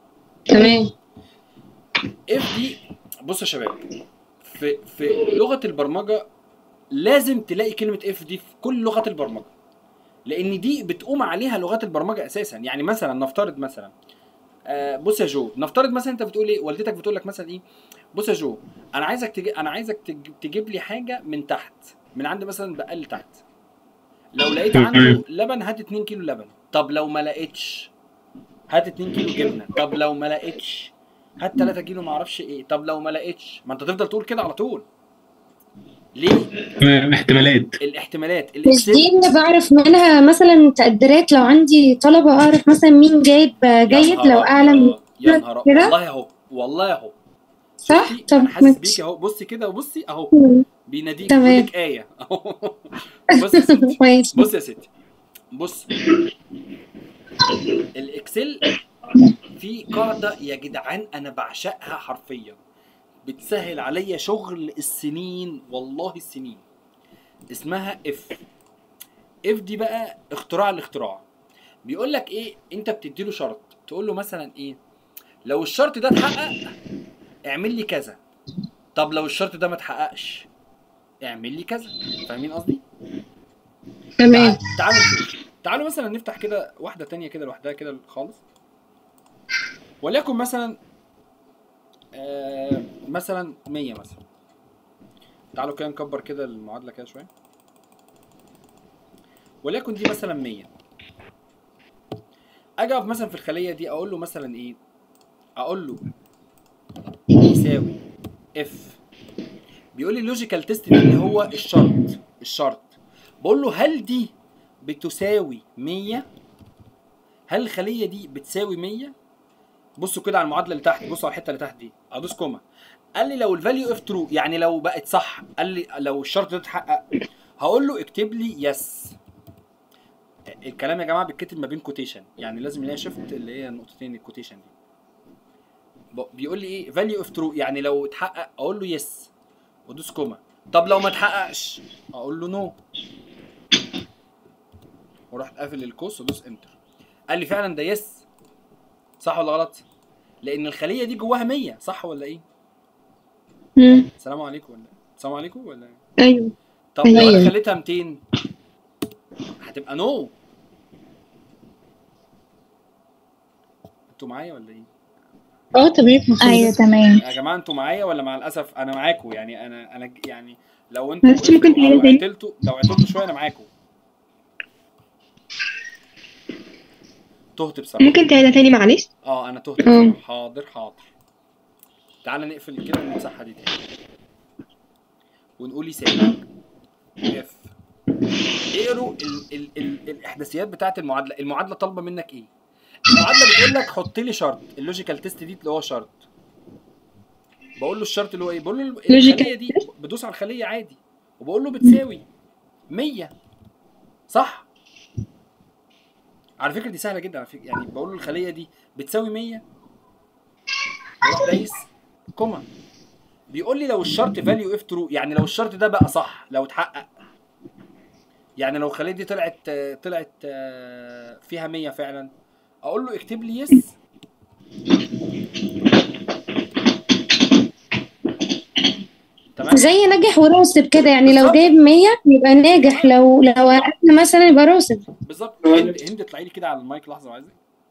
تمام اف دي بص يا شباب في في لغه البرمجه لازم تلاقي كلمه اف دي في كل لغات البرمجه لان دي بتقوم عليها لغات البرمجه اساسا يعني مثلا نفترض مثلا آه بص يا جو نفترض مثلا انت بتقول ايه والدتك بتقول لك مثلا ايه بص يا جو انا عايزك تجي انا عايزك تج... تجيب لي حاجه من تحت من عند مثلا بقال تحت لو لقيت تمام. عنده لبن هات 2 كيلو لبن طب لو ما لقيتش هات 2 كيلو جبنه طب لو ما لقيتش هات 3 كيلو ما اعرفش ايه طب لو ما لقيتش ما انت تفضل تقول كده على طول ليه تمام، احتمالات الاحتمالات مش الاكسل دي اللي بعرف منها مثلا تقديرات لو عندي طلبة أعرف مثلا مين جايب جيد لو أعلى من يا نهار كده؟ والله اهو والله اهو صح؟ شفتي؟ طب انا حاسس ماشي. بيكي اهو بصي كده وبصي اهو مم. بيناديك تمام. بيقول لك ايه اهو بص يا ستي ماشي بص يا ستي بص الاكسل في قاعده يا جدعان انا بعشقها حرفيا بتسهل عليا شغل السنين والله السنين اسمها اف اف دي بقى اختراع الاختراع بيقول لك ايه انت بتدي له شرط تقول له مثلا ايه لو الشرط ده اتحقق اعمل لي كذا طب لو الشرط ده ما اتحققش اعمل لي كذا فاهمين قصدي تمام تعال- تعالوا نشوف تعالوا مثلا نفتح كده واحدة تانية كده لوحدها كده خالص وليكن مثلا آه مثلا 100 مثلا تعالوا كده نكبر كده المعادلة كده شوية وليكن دي مثلا 100 اجي اقف مثلا في الخلية دي اقول له مثلا ايه اقول له يساوي اف بيقول لي اللوجيكال تيست دي اللي هو الشرط الشرط بقول له هل دي بتساوي 100 هل الخليه دي بتساوي 100 بصوا كده على المعادله اللي تحت بصوا على الحته اللي تحت دي ادوس كوما قال لي لو الفاليو اف ترو يعني لو بقت صح قال لي لو الشرط ده اتحقق هقول له اكتب لي يس الكلام يا جماعه بيتكتب ما بين كوتيشن يعني لازم نلاقي شيفت اللي هي النقطتين الكوتيشن دي ب- بيقول لي ايه فاليو اف ترو يعني لو اتحقق اقول له يس وادوس كوما طب لو ما اتحققش اقول له نو ورحت قافل القوس وادوس انتر قال لي فعلا ده يس صح ولا غلط لان الخليه دي جواها 100 صح ولا ايه مم. السلام عليكم ولا السلام عليكم ولا إيه؟ ايوه طب لو انا أيوة. خليتها 200 هتبقى نو انتوا معايا ولا ايه اه تمام ايوه تمام يا جماعه انتوا معايا ولا مع الاسف انا معاكم يعني انا انا ج- يعني لو انتوا معلش ممكن وقفتوا تعيدها او تاني؟ عطلتوا لو عطلتوا شويه انا معاكم تهت بصراحه ممكن تعيدها تاني معلش اه انا تهت اه. بصراحه حاضر حاضر تعالى نقفل كده المساحه دي تاني ونقول يساوي اف اقروا ال ال ال الاحداثيات بتاعت المعادله المعادله طالبه منك ايه المعادله بتقول لك حط لي شرط اللوجيكال تيست دي اللي هو شرط بقول له الشرط اللي هو ايه بقول له ال- Logical الخليه دي بدوس على الخليه عادي وبقول له بتساوي 100 صح على فكره دي سهله جدا على فكره يعني بقول له الخليه دي بتساوي 100 بروح دايس كوما بيقول لي لو الشرط فاليو اف ترو يعني لو الشرط ده بقى صح لو اتحقق يعني لو الخليه دي طلعت طلعت آه، فيها 100 فعلا اقول له اكتب لي يس تمام زي ناجح وراسب كده يعني لو بالظبط. جايب 100 يبقى ناجح لو لو أقل مثلا يبقى راسب بالظبط هند هند اطلعي لي كده على المايك لحظه عايزك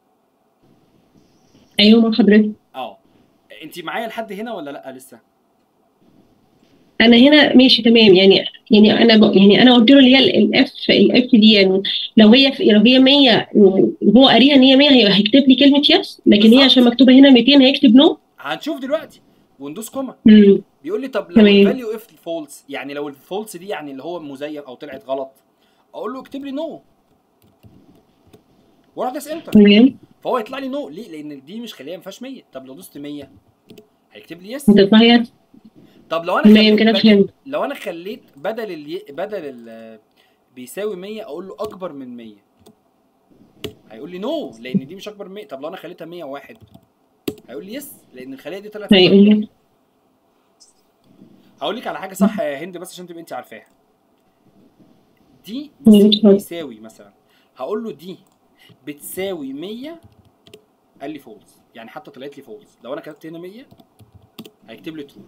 ايوه مع حضرتك اه انت معايا لحد هنا ولا لا لسه انا هنا ماشي تمام يعني يعني انا ب... يعني انا قلت له اللي هي الاف الاف دي يعني لو هي لو هي 100 هو قاريها ان هي 100 هي هيكتب لي كلمه يس لكن بالظبط. هي عشان مكتوبه هنا 200 هيكتب نو هنشوف دلوقتي وندوس كوما امم بيقول لي طب لو تمام. الفاليو اف فولس يعني لو الفولس دي يعني اللي هو مزيف او طلعت غلط اقول له اكتب لي نو واروح داس انتر تمام فهو يطلع لي نو ليه لان دي مش خليه ما فيهاش 100 طب لو دوست 100 هيكتب لي يس هتطلع يس طب لو انا تمام خليت كده بدل فهمت لو انا خليت بدل ال بدل ال بيساوي 100 اقول له اكبر من 100 هيقول لي نو لان دي مش اكبر من 100 طب لو انا خليتها 101 هيقول لي يس لان الخليه دي طلعت هيقول لي هقول لك على حاجه صح يا هند بس عشان تبقى انت عارفاها دي مم، بتساوي- اتفضل. بيساوي مثلا هقول له دي بتساوي 100 قال لي فولس يعني حتى طلعت لي فولس لو انا كتبت هنا 100 هيكتب لي ترو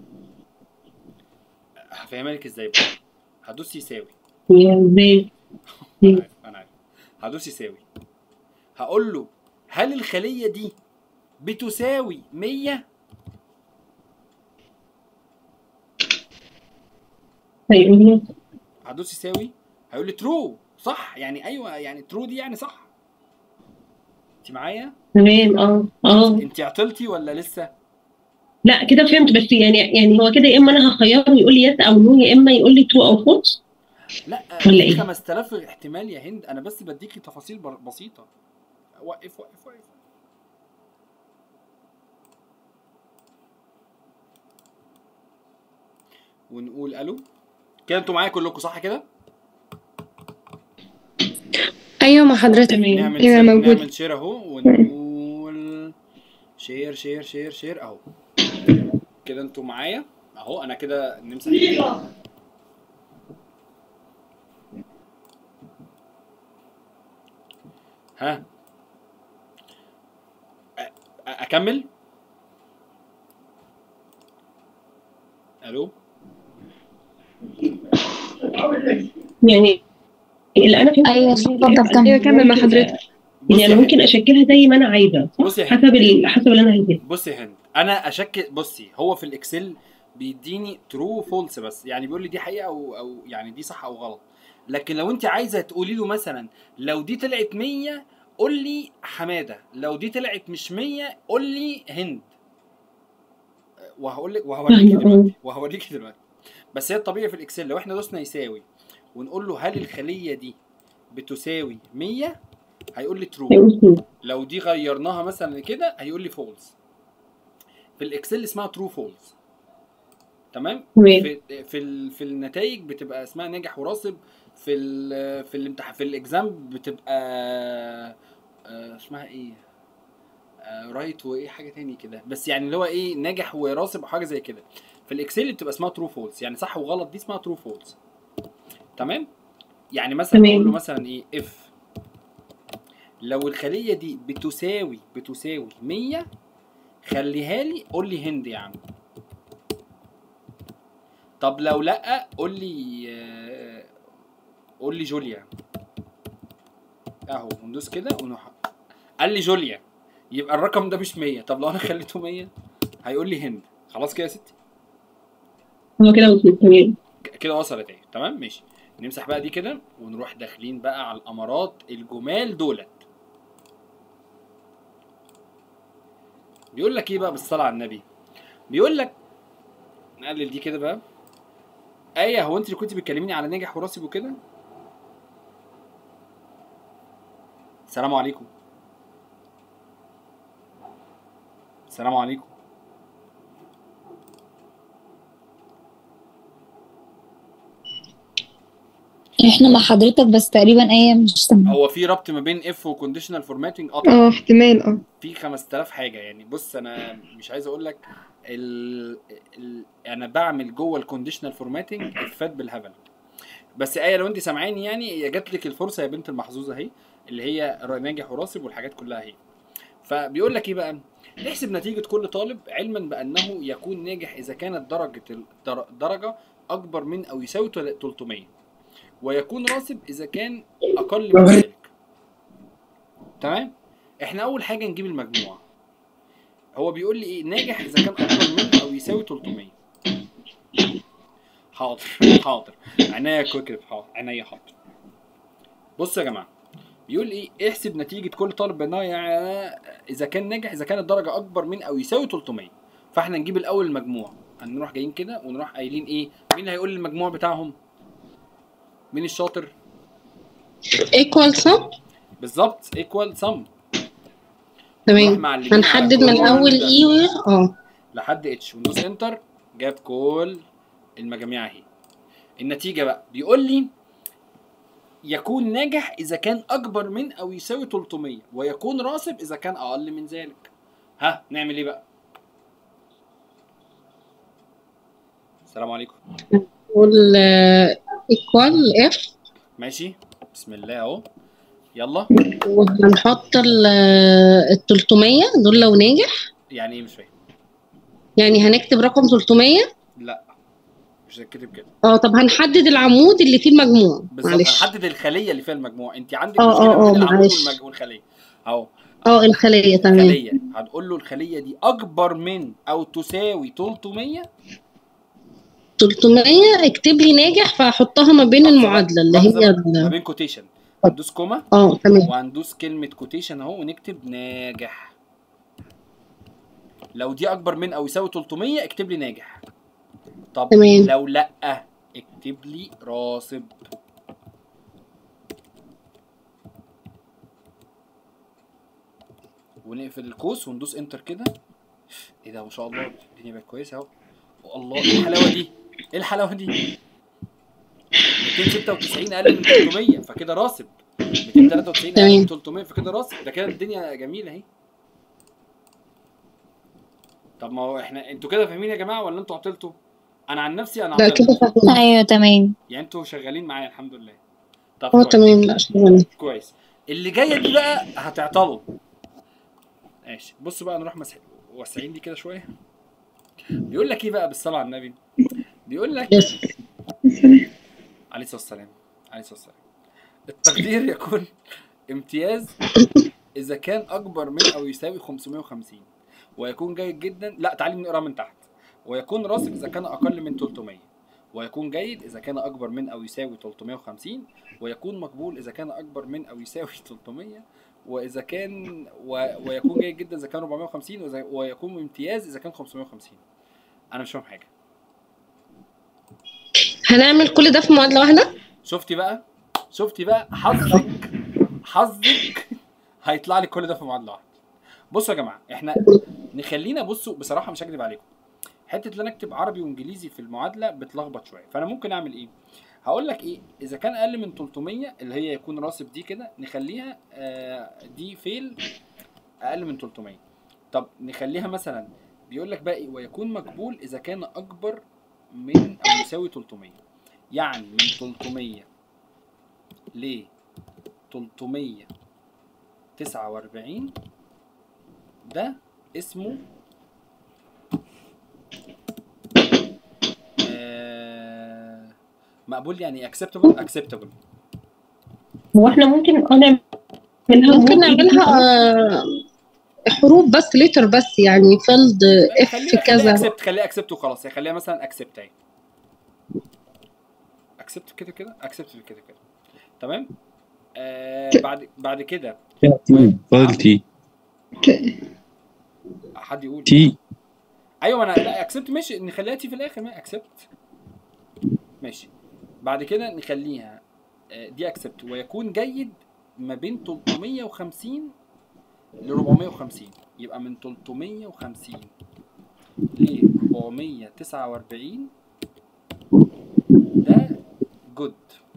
هفهمها لك ازاي بقى هدوس يساوي ازاي انا عارف انا عارف هدوس يساوي هقول له هل الخليه دي بتساوي 100 هيقول لي هدوس يساوي هيقول لي ترو صح يعني ايوه يعني ترو دي يعني صح انت معايا تمام اه اه انت عطلتي ولا لسه لا كده فهمت بس يعني يعني هو كده يا اما انا هخيره يقول لي يس او نو يا اما يقول لي ترو او فولس لا ولا في إيه؟ 5000 احتمال يا هند انا بس بديكي تفاصيل بر- بسيطه وقف وقف وقف ونقول الو كده انتوا معايا كلكم صح كده ايوه مع حضرتك تمام نعمل أيوة، شير موجود. نعمل شير اهو ونقول شير شير شير شير اهو كده انتوا معايا اهو انا كده نمسح دي كده. ها أ- أ- اكمل الو يعني اللي انا فهمته أيوة، إن هي اتفضل الإف كمل. ايوه كمل مع ممكن- حضرتك يعني بصي انا يا ممكن اشكلها زي ما انا عايزه صح؟ بصي يا هند حسب ال... حسب اللي انا عايزاه بصي يا هند انا اشكل بصي هو في الاكسل بيديني ترو فولس بس يعني بيقول لي دي حقيقه او او يعني دي صح او غلط لكن لو انت عايزه تقولي له مثلا لو دي طلعت 100 قول لي حماده لو دي طلعت مش 100 قول لي هند وهقول لك وهوريكي فاهمة، دلوقتي وهوريكي دلوقتي بس هي الطبيعي في الاكسل لو احنا دوسنا يساوي ونقول له هل الخليه دي بتساوي 100 هيقول لي ترو هيقول ترو لو دي غيرناها مثلا كده هيقول لي فولس في الاكسل اسمها ترو فولس تمام تمام في في ال في النتائج بتبقى اسمها ناجح وراسب في ال في الامتحان في الاكزام بتبقى آه، اسمها ايه رايت وايه حاجه تاني كده بس يعني اللي هو ايه ناجح وراسب او حاجه زي كده في الاكسل بتبقى اسمها ترو فولس يعني صح وغلط دي اسمها ترو فولس تمام يعني مثلا تمام. اقول له مثلا ايه اف لو الخليه دي بتساوي بتساوي 100 خليها لي قول لي هند يا عم طب لو لا قول لي آه، قول لي جوليا اهو ندوس كده ونح قال لي جوليا يبقى الرقم ده مش 100 طب لو انا خليته 100 هيقول لي هند خلاص كده يا ستي هو كده وصلت تمام ك- كده وصلت اهي تمام ماشي نمسح بقى دي كده ونروح داخلين بقى على الامارات الجمال دولت بيقول لك ايه بقى بالصلاه على النبي بيقول لك نقلل دي كده بقى ايه هو انت اللي كنت بتكلميني على ناجح وراسب وكده السلام عليكم السلام عليكم احنا مع حضرتك بس تقريبا ايه مش سامعة هو في ربط ما بين اف وكونديشنال فورماتنج اه طبعاً. اه احتمال اه في 5000 حاجه يعني بص انا مش عايز اقول لك ال... ال... انا بعمل جوه الكونديشنال فورماتنج افات بالهبل بس ايه لو انت سامعاني يعني هي جات لك الفرصه يا بنت المحظوظه اهي اللي هي ر- ناجح وراسب والحاجات كلها اهي فبيقول لك ايه بقى احسب نتيجه كل طالب علما بانه يكون ناجح اذا كانت درجه الدر- درجه اكبر من او يساوي تل- 300 ويكون راسب اذا كان اقل من ذلك تمام احنا اول حاجه نجيب المجموع هو بيقول لي ايه ناجح اذا كان اكبر من او يساوي 300 حاضر حاضر عينيا كوكب حاضر عينيا حاضر بصوا يا جماعه بيقول ايه احسب نتيجه كل طالب بانها يعني اذا كان ناجح اذا كانت الدرجه اكبر من او يساوي 300 فاحنا نجيب الاول المجموع هنروح جايين كده ونروح قايلين ايه مين اللي هيقول لي المجموع بتاعهم مين الشاطر ايكوال صح بالظبط ايكوال سم تمام هنحدد من اول اي اه لحد اتش وندوس انتر جاب كل المجاميع اهي النتيجه بقى بيقول لي يكون ناجح اذا كان اكبر من او يساوي 300 ويكون راسب اذا كان اقل من ذلك ها نعمل ايه بقى السلام عليكم نقول ايكوال اف ماشي بسم الله اهو يلا وهنحط ال ال 300 دول لو ناجح يعني ايه مش فاهم يعني هنكتب رقم 300 لا مش هتكتب كده اه طب هنحدد العمود اللي فيه المجموع بالظبط معلش هنحدد الخليه اللي فيها المجموع انت عندك اه، مشكله اه، اه، بين العمود معلش. والمج- والخليه اهو اه الخلية تمام خليه هنقول له الخليه دي اكبر من او تساوي 300 300 اكتب لي ناجح فهحطها ما بين لحظة المعادلة اللي لحظة هي بقى. ما ال- بين كوتيشن هندوس كوما اه تمام وهندوس كلمة كوتيشن اهو ونكتب ناجح لو دي أكبر من أو يساوي 300 اكتب لي ناجح طب تمام. لو لأ اكتب لي راسب ونقفل القوس وندوس انتر كده ايه ده ما شاء الله الدنيا بقت كويسه اهو الله ايه الحلاوه دي ايه الحلاوه دي 296 اقل من 300 فكده راسب 293 اقل من 300 فكده راسب ده كده الدنيا جميله اهي طب ما هو احنا انتوا كده فاهمين يا جماعه ولا انتوا عطلتوا؟ انا عن نفسي انا لا عطلت كده فاهمين ايوه تمام يعني انتوا شغالين معايا الحمد لله طب اه كويس. تمام لا شغالة كويس اللي جايه دي بقى هتعطلوا ماشي بصوا بقى نروح مسح واسعين دي كده شويه بيقول لك ايه بقى بالصلاه على النبي بيقول لك يس عليه الصلاه والسلام عليه الصلاه والسلام التقدير يكون امتياز اذا كان اكبر من او يساوي 550 ويكون جيد جدا لا تعالي نقرا من تحت ويكون راسب اذا كان اقل من 300 ويكون جيد اذا كان اكبر من او يساوي 350 ويكون مقبول اذا كان اكبر من او يساوي 300 واذا كان و... ويكون جيد جدا اذا كان 450 وإذا... ويكون امتياز اذا كان 550 انا مش فاهم حاجه هنعمل كل ده في معادلة واحدة شفتي بقى شفتي بقى حظك حظك هيطلع لك كل ده في معادله واحده بصوا يا جماعه احنا نخلينا بصوا بصراحه مش هكدب عليكم حته ان انا اكتب عربي وانجليزي في المعادله بتلخبط شويه فانا ممكن اعمل ايه هقول لك ايه اذا كان اقل من 300 اللي هي يكون راسب دي كده نخليها آه دي فيل اقل من 300 طب نخليها مثلا بيقول لك بقى ايه ويكون مقبول اذا كان اكبر من او يساوي 300 يعني من 300 ل 349 ده اسمه آه، مقبول يعني اكسبتبل اكسبتبل هو احنا ممكن اه نعملها ممكن نعملها آه، حروف بس ليتر بس يعني فيلد اف خليها كذا اكسبت خليها اكسبت وخلاص يعني خليها مثلا اكسبت اهي اكسبت كده كده اكسبت كده كده تمام آه بعد بعد كده فاضل تي حد يقول تي ايوه انا لا اكسبت ماشي نخليها تي في الاخر ما اكسبت ماشي بعد كده نخليها آه، دي اكسبت ويكون جيد ما بين 350 ل 450 يبقى من 350 ل 449 ده جود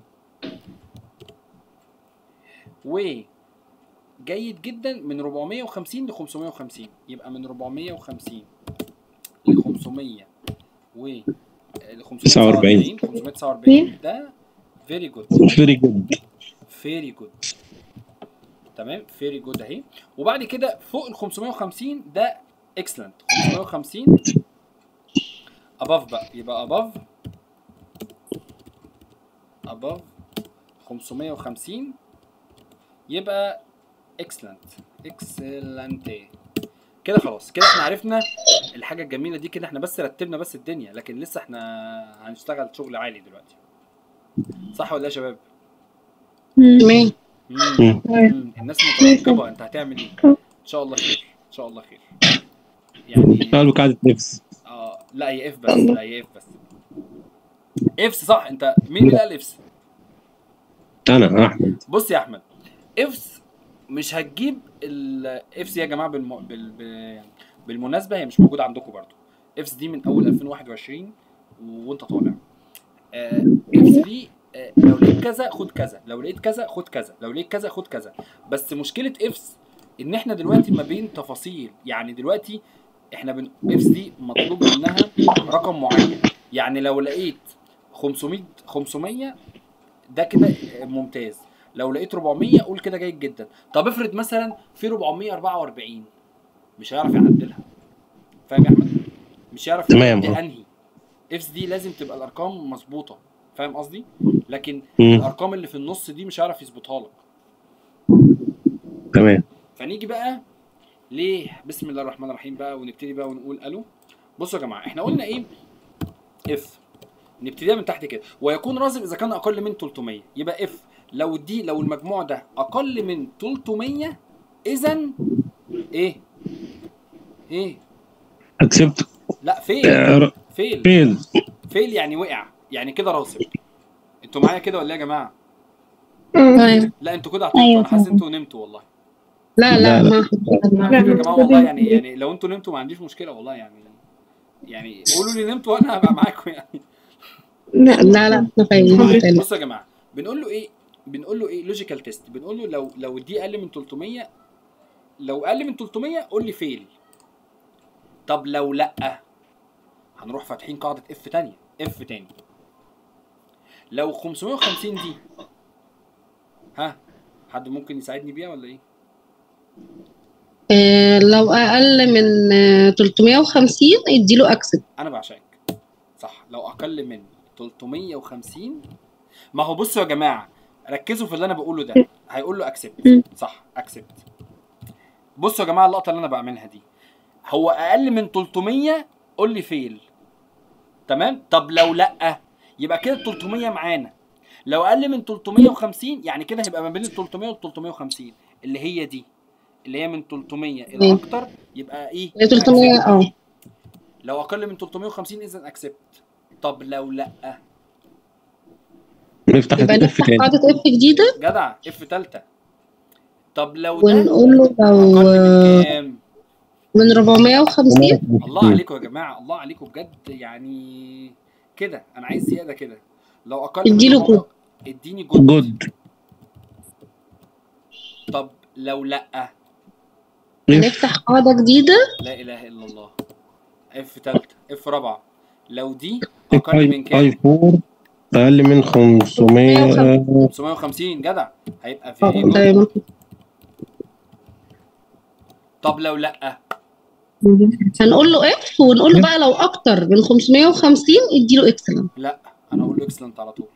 وجيد جدا من 450 ل 550 يبقى من 450 ل 500 و ل 549 549 ده فيري جود فيري جود فيري جود تمام فيري جود اهي وبعد كده فوق ال 550 ده اكسلنت 550 اباف بقى يبقى اباف اباف 550 يبقى اكسلنت اكسلنت كده خلاص كده احنا عرفنا الحاجه الجميله دي كده احنا بس رتبنا بس الدنيا لكن لسه احنا هنشتغل شغل عالي دلوقتي صح ولا إيه يا شباب تمام مم. مم. الناس مترقبه انت هتعمل ايه ان شاء الله خير ان شاء الله خير يعني قالوا قاعدة نفس اه لا هي اف بس لا هي اف بس افس صح انت مين اللي قال افس انا احمد بص يا احمد افس مش هتجيب الافس يا جماعه بالم... بال... بال... بالمناسبه هي مش موجوده عندكم برضو افس دي من اول 2021 وانت طالع آه، افس دي آه، لو لقيت كذا خد كذا لو لقيت كذا خد كذا لو لقيت كذا خد كذا بس مشكله افس ان احنا دلوقتي ما بين تفاصيل يعني دلوقتي احنا بن... افس دي مطلوب منها رقم معين يعني لو لقيت 500 500 ده كده ممتاز لو لقيت 400 قول كده جيد جدا طب افرض مثلا في 444 مش هيعرف يعدلها فاهم يا احمد مش هيعرف تمام. يعدل انهي افس دي لازم تبقى الارقام مظبوطه فاهم قصدي لكن مم. الارقام اللي في النص دي مش هيعرف يظبطها لك تمام فنيجي بقى ليه بسم الله الرحمن الرحيم بقى ونبتدي بقى ونقول الو بصوا يا جماعه احنا قلنا ايه اف نبتديها من تحت كده ويكون راسب اذا كان اقل من 300 يبقى اف لو دي لو المجموع ده اقل من 300 اذا ايه ايه اكسبت لا فيل فيل فين فيل يعني وقع يعني كده راسب انتوا معايا كده ولا إيه يا جماعه طيب لا انتوا كده عطلتوا أيوة انا حاسس طبعا. انتوا نمتوا والله لا لا، لا لا. ما على فكره يا جماعه والله يعني يعني لو انتوا نمتوا ما عنديش مشكله والله يعني يعني قولوا لي نمتوا وانا هبقى معاكم يعني لا لا لا احنا فاهمين ما تقلقش. بصوا يا جماعه بنقول له ايه بنقول له ايه لوجيكال تيست بنقول له لو لو دي اقل من 300 لو اقل من 300 قول لي فيل طب لو لا هنروح فاتحين قاعده اف تانية اف تاني لو 550 دي ها حد ممكن يساعدني بيها ولا ايه آه، لو اقل من آه، 350 اديله اكسب انا بعشقك صح لو اقل من 350 ما هو بصوا يا جماعه ركزوا في اللي انا بقوله ده هيقول له اكسبت صح اكسبت بصوا يا جماعه اللقطه اللي انا بعملها دي هو اقل من 300 قول لي فيل تمام طب لو لا يبقى كده 300 معانا لو اقل من 350 يعني كده هيبقى ما بين ال 300 وال 350 اللي هي دي اللي هي من 300 الى مم. اكتر يبقى ايه هي 300 اه لو اقل من 350 اذا اكسبت طب لو لا نفتح يبقى اف نفتح تاني قاعدة اف جديدة جدع اف تالتة طب لو ده ونقول له لو اقل آه، من كام من 450 الله عليكم يا جماعه الله عليكم بجد يعني كده انا عايز زياده كده لو اقل من اديله 400 اديني جود جود طب لو لا هنفتح قاعدة جديدة لا اله الا الله اف تالتة اف رابعه لو دي اقل اي من كام اي 4 اقل من 500 550 جدع هيبقى في جود طيب طب لو لا هنقول له اف ونقول له بقى لو اكتر من 550 اديله اكسلنت لا انا اقول له اكسلنت على طول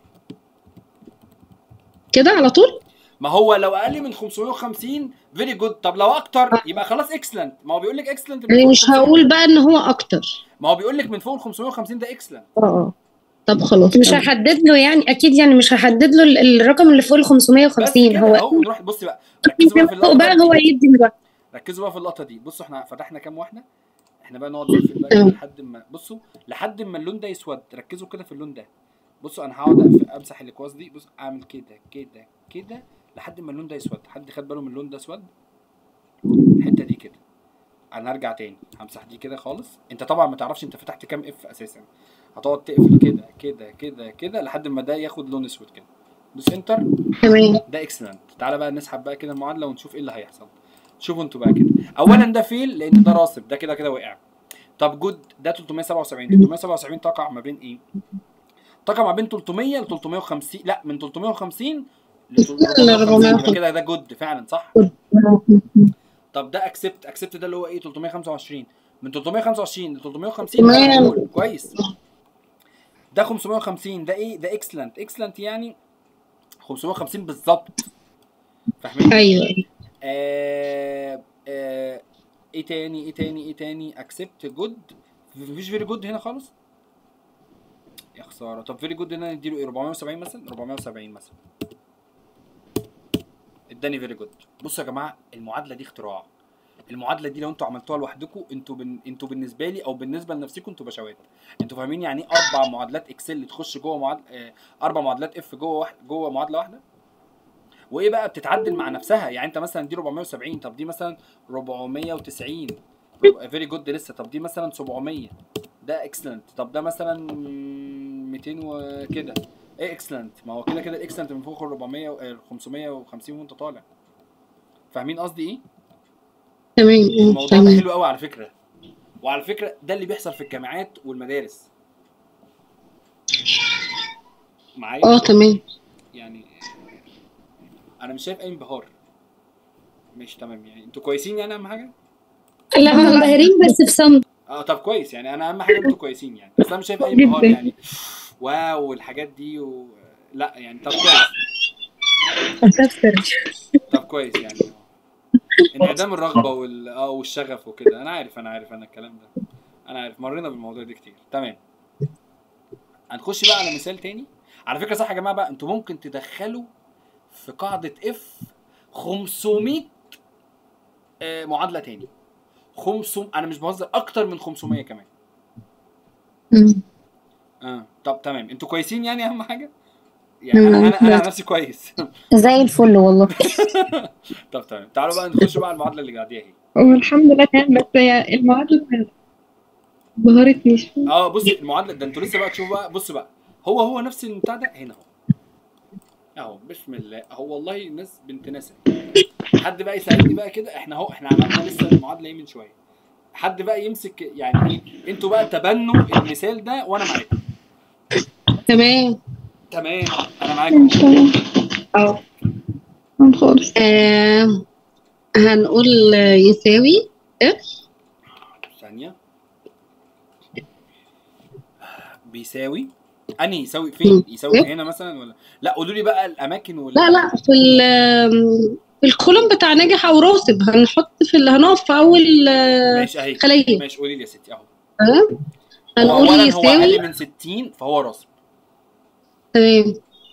كده على طول ما هو لو اقل من 550 فيري جود طب لو اكتر يبقى خلاص اكسلنت ما هو بيقول لك اكسلنت يعني مش هقول بقى ان هو اكتر ما هو بيقول لك من فوق ال 550 ده اكسلنت اه اه طب خلاص مش تمام. هحدد له يعني اكيد يعني مش هحدد له ال- الرقم اللي فوق ال بس 550 كده هو اهو نروح بصي بقى ركزوا بقى في فوق بقى اللقطه هو دي يدي دلوقتي ركزوا بقى في اللقطه دي بصوا احنا فتحنا كام واحده احنا بقى نقعد نقفل بقى كده تمام. لحد ما بصوا لحد ما اللون ده يسود ركزوا كده في اللون ده بصوا انا هقعد أقف- امسح الاكواز دي بص اعمل كده كده كده لحد ما اللون ده يسود حد خد باله من اللون ده اسود الحته دي كده انا هرجع تاني همسح دي كده خالص انت طبعا ما تعرفش انت فتحت كام اف اساسا هتقعد تقفل كده كده كده كده لحد ما ده ياخد لون اسود كده دوس انتر تمام ده اكسلنت تعالى بقى نسحب بقى كده المعادله ونشوف ايه اللي هيحصل شوفوا انتوا بقى كده اولا ده فيل لان ده راسب ده كده كده وقع طب جود ده 377 377 تقع ما بين ايه تقع ما بين 300 ل 350 لا من 350 ل 450 يبقى كده ده جود فعلا صح طب ده اكسبت اكسبت ده اللي هو ايه 325 من 325 ل 350 ده تمام. مقبول. كويس ده 550 ده ايه ده اكسلنت اكسلنت يعني 550 بالظبط فاهمين ايوه آه آه ايه تاني ايه تاني ايه تاني اكسبت جود مفيش فيري جود هنا خالص يا خساره طب فيري جود هنا نديله ايه 470 مثلا 470 مثلا اداني فيري جود بصوا يا جماعه المعادله دي اختراع المعادله دي لو انتوا عملتوها لوحدكم انتوا بن... انتوا بالنسبه لي او بالنسبه لنفسكم انتوا بشوات انتوا فاهمين يعني ايه اربع معادلات اكسل تخش جوه معادله آه اربع معادلات اف جوه واحد جوه معادله واحده وايه بقى بتتعدل مع نفسها يعني انت مثلا دي 470 طب دي مثلا 490 فيري جود لسه طب دي مثلا 700 ده اكسلنت طب ده مثلا 200 وكده ايه اكسلنت ما هو كده كده الاكسلنت من فوق ال 400 و- ال 550 وانت طالع فاهمين قصدي ايه تمام الموضوع ده تمام حلو قوي على فكره وعلى فكره ده اللي بيحصل في الجامعات والمدارس معايا اه تمام يعني انا مش شايف اي انبهار مش تمام يعني انتوا كويسين يعني اهم حاجه لا منبهرين بس في صمت اه طب كويس يعني انا اهم حاجه انتوا كويسين يعني بس انا مش شايف اي انبهار جداً. يعني واو والحاجات دي و... لا يعني طب كويس طب كويس يعني انعدام الرغبه وال اه والشغف وكده انا عارف انا عارف انا الكلام ده انا عارف مرينا بالموضوع ده كتير تمام هنخش بقى على مثال تاني على فكره صح يا جماعه بقى انتوا ممكن تدخلوا في قاعده اف 500 آه، معادله تاني 500 انا مش بهزر اكتر من 500 كمان اه طب تمام انتوا كويسين يعني اهم حاجه يعني انا انا انا عن نفسي كويس زي الفل والله طب تمام تعالوا بقى نخش بقى على المعادله اللي بعديها اهي والحمد لله تمام بس هي المعادلة ما بهرتنيش اه بصي المعادله ده انتوا لسه بقى تشوفوا بقى بص بقى هو هو نفس البتاع ده هنا اهو اهو بسم الله اهو والله الناس بنت ناس حد بقى يساعدني بقى كده احنا اهو احنا عملنا لسه المعادله ايه من شويه حد بقى يمسك يعني ايه انتوا بقى تبنوا المثال ده وانا معاكم تمام تمام انا معاكم ان شاء الله اه تمام خالص آه هنقول آه، يساوي اف ثانيه بيساوي انهي يساوي فين يساوي هنا مثلا ولا لا قولوا لي بقى الاماكن ولا لا لا في ال في الكولوم بتاع ناجح او راسب هنحط في اللي هنقف في اول آه، ماشي اهي خليه ماشي قولي لي يا ستي اهو تمام هو هنقول اولا هو يساوي اقل من 60 فهو راسب تمام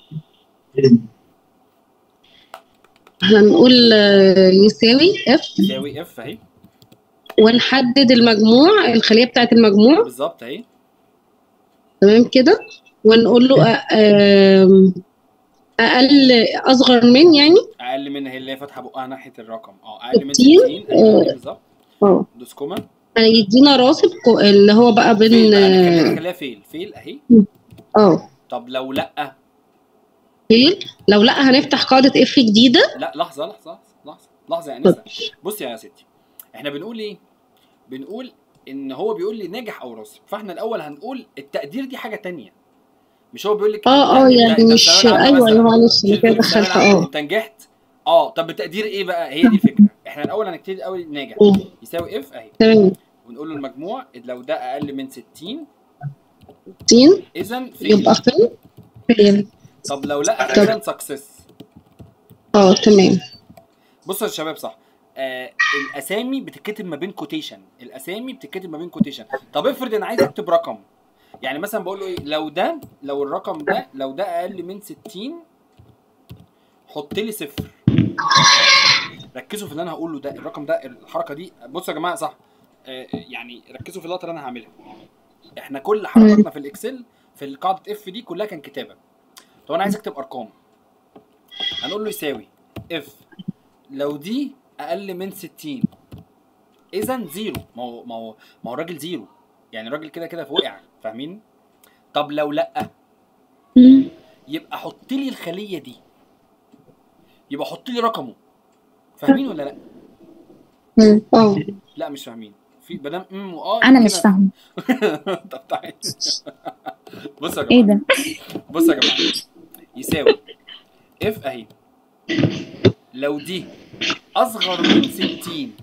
هنقول آه، يساوي اف يساوي اف اهي ونحدد المجموع الخليه بتاعت المجموع بالظبط اهي تمام كده ونقول له أ- آم، اقل اصغر من يعني اقل من هي اللي هي فاتحه بقها ناحيه الرقم اه اقل من 60 60 أيوة، بالظبط اه دوس كوما هيدينا راسب كو- اللي هو بقى فيل بين بقى نخليها اه نخليها فيل فيل اهي آه، طب لو لا فيل لو لا هنفتح قاعده اف جديده لا لحظه لحظه لحظه لحظه يا انسه بصي يا ستي احنا بنقول ايه بنقول ان هو بيقول لي ناجح او راسب فاحنا الاول هنقول التقدير دي حاجه تانية مش هو بيقول لك اه اه أنت- يعني أنت في مش ثانوية عامة ايوه مثلاً، ايوه معلش انا شلت كده في ثانوية دخلت عامة، اه انت نجحت اه طب التقدير ايه بقى هي دي الفكره احنا الاول هنبتدي الاول ناجح مم. يساوي اف اهي تمام ونقول له المجموع لو ده اقل من 60 60 اذا فيل يبقى فين فين طب لو لا طب. اذا سكسس اه تمام بصوا يا شباب صح آه الاسامي بتتكتب ما بين كوتيشن الاسامي بتتكتب ما بين كوتيشن طب افرض انا عايز اكتب رقم يعني مثلا بقول له ايه لو ده لو الرقم ده لو ده اقل من 60 حط لي صفر ركزوا في اللي انا هقوله ده الرقم ده الحركه دي بصوا يا جماعه صح آه يعني ركزوا في اللقطه اللي انا هعملها احنا كل حركاتنا في الاكسل في القاعده اف دي كلها كان كتابه طب انا عايز اكتب ارقام هنقول له يساوي اف لو دي اقل من 60 اذا زيرو ما هو ما هو ما هو الراجل زيرو يعني الراجل كده كده وقع فاهمين طب لو لا يبقى حط لي الخليه دي يبقى حط لي رقمه فاهمين ولا لا مم. اه لا مش فاهمين في بدل ام واه انا يبقى مش كده- فاهمه طب تعالى بصوا يا ايه جماعه ده بصوا يا جماعه يساوي اف اهي لو دي اصغر من 60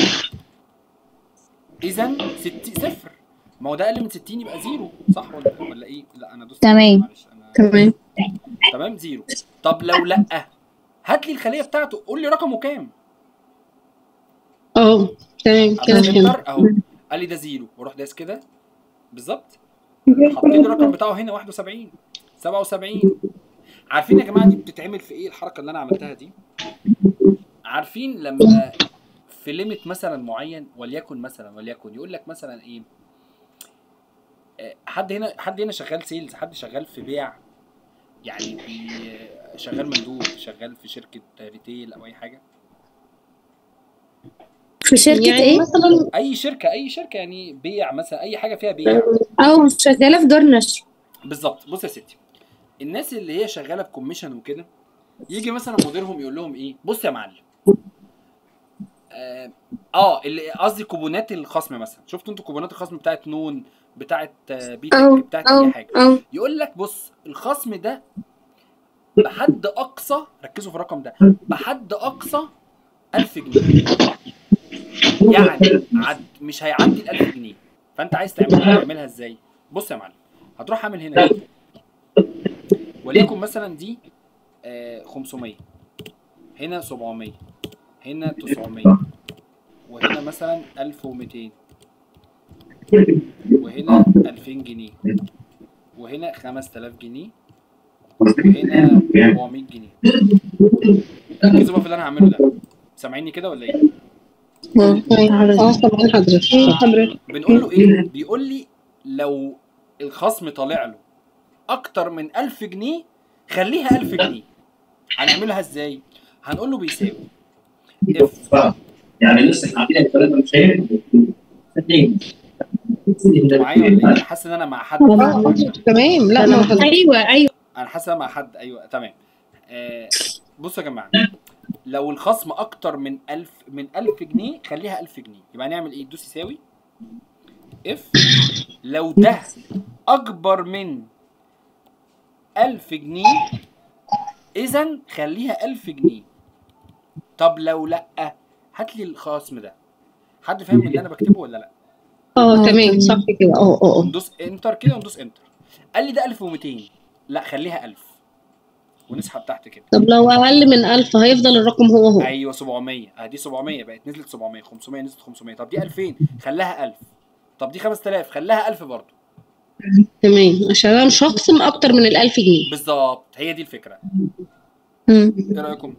اذا 60 صفر ما هو ده اقل من 60 يبقى زيرو صح ولا ولا ايه لا انا دوست تمام. معلش انا تمام تمام زيرو طب لو لا هات لي الخليه بتاعته قول لي رقمه كام اه تمام كده أدوس فهمت انتر اهو قال لي ده زيرو واروح داس كده بالظبط حط لي الرقم بتاعه هنا 71 77 عارفين يا جماعه دي بتتعمل في ايه الحركه اللي انا عملتها دي عارفين لما في ليميت مثلا معين وليكن مثلا وليكن يقول لك مثلا ايه آه، حد هنا حد هنا شغال سيلز حد شغال في بيع يعني بي شغال مندوب شغال في شركه ريتيل او اي حاجه في شركة يعني ايه؟ مثلا اي شركه اي شركه يعني بيع مثلا اي حاجه فيها بيع اه شغالة في دار نشر بالظبط بص يا ستي الناس اللي هي شغاله بكوميشن وكده يجي مثلا مديرهم يقول لهم ايه بص يا معلم اه, آه اللي قصدي كوبونات الخصم مثلا شفتوا انتوا كوبونات الخصم بتاعت نون بتاعت آه، بيتك اه بتاعت اه اي حاجه اه يقول لك بص الخصم ده بحد اقصى ركزوا في الرقم ده بحد اقصى 1000 جنيه يعني عد مش هيعدي ال 1000 جنيه فانت عايز تعملها تعملها ازاي بص يا معلم هتروح عامل هنا كده. وليكن مثلا دي آه، 500 هنا 700 هنا 900 وهنا مثلا 1200 وهنا 2000 جنيه وهنا 5000 جنيه وهنا 400 جنيه ركزوا بقى في اللي انا هعمله ده سامعيني كده ولا ايه؟ اه طبعا حضرتك حضرتك بنقول له ايه؟ بيقول لي لو الخصم طالع له اكتر من 1000 جنيه خليها 1000 جنيه هنعملها ازاي؟ هنقول له بيساوي اف يعني لسه عاملين الكلام مش معايا ولا ايه؟ انا حاسس ان انا مع حد تمام لا ما حضرتك ايوه ايوه انا حاسس إن أنا مع حد ايوه تمام آه بصوا يا جماعه لو الخصم اكتر من 1000 من 1000 جنيه خليها 1000 جنيه يبقى نعمل ايه دوس يساوي اف لو ده اكبر من 1000 جنيه اذا خليها 1000 جنيه طب لو لا هات لي الخصم ده حد فاهم اللي انا بكتبه ولا لا اه تمام صح كده اه اه اه ندوس انتر كده وندوس انتر قال لي ده 1200 لا خليها 1000 ونسحب تحت كده طب لو اقل من 1000 هيفضل الرقم هو هو ايوه 700 اه دي 700 بقت نزلت 700 500 نزلت 500 طب دي 2000 خلاها 1000 طب دي 5000 خلاها 1000 برضه تمام عشان انا مش هخصم اكتر من ال 1000 جنيه بالظبط هي دي الفكره مم. ايه رايكم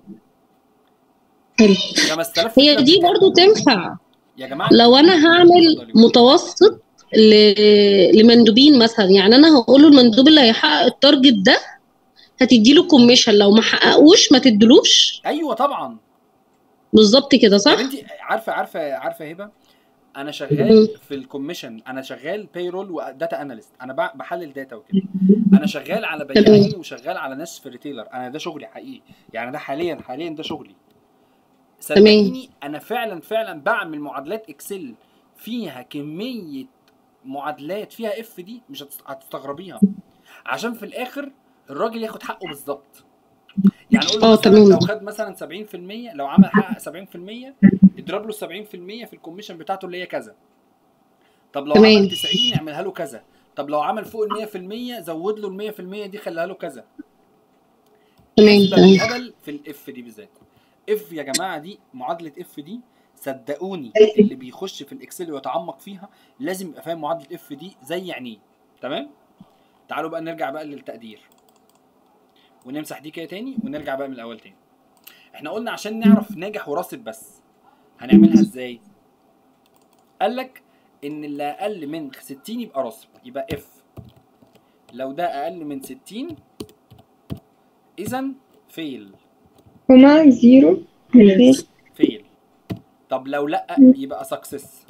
حلو 5000 هي دي برضو تنفع يا جماعه لو انا هعمل متوسط ل- لمندوبين مثلا يعني انا هقول له المندوب اللي هيحقق التارجت ده هتدي له كوميشن لو ما حققوش ما تدلوش ايوه طبعا بالظبط كده طب صح انت عارفه عارفه عارفه هبه انا شغال في الكوميشن انا شغال بايرول وداتا اناليست انا بع- بحلل داتا وكده انا شغال على بياعين وشغال على ناس في ريتيلر انا ده شغلي حقيقي يعني ده حاليا حاليا ده شغلي صدقيني انا فعلا فعلا بعمل معادلات اكسل فيها كميه معادلات فيها اف دي مش هتست- هتستغربيها عشان في الاخر الراجل ياخد حقه بالظبط يعني قول له اه مثلا تمام. لو خد مثلا 70% لو عمل حقق 70% اضرب له 70% في الكوميشن بتاعته اللي هي كذا طب لو تمام. عمل 90 اعملها له كذا طب لو عمل فوق ال 100% زود له ال 100% دي خليها له كذا تمام نسبة تمام بالهبل في الاف دي بالذات اف يا جماعه دي معادله اف دي صدقوني اللي بيخش في الاكسل ويتعمق فيها لازم يبقى فاهم معادله اف دي زي عينيه تمام تعالوا بقى نرجع بقى للتقدير ونمسح دي كده تاني ونرجع بقى من الاول تاني احنا قلنا عشان نعرف ناجح وراسب بس هنعملها ازاي قال لك ان اللي اقل من 60 يبقى راسب يبقى اف لو ده اقل من 60 اذا فيل كوما زيرو الفين فيل طب لو لا يبقى سكسس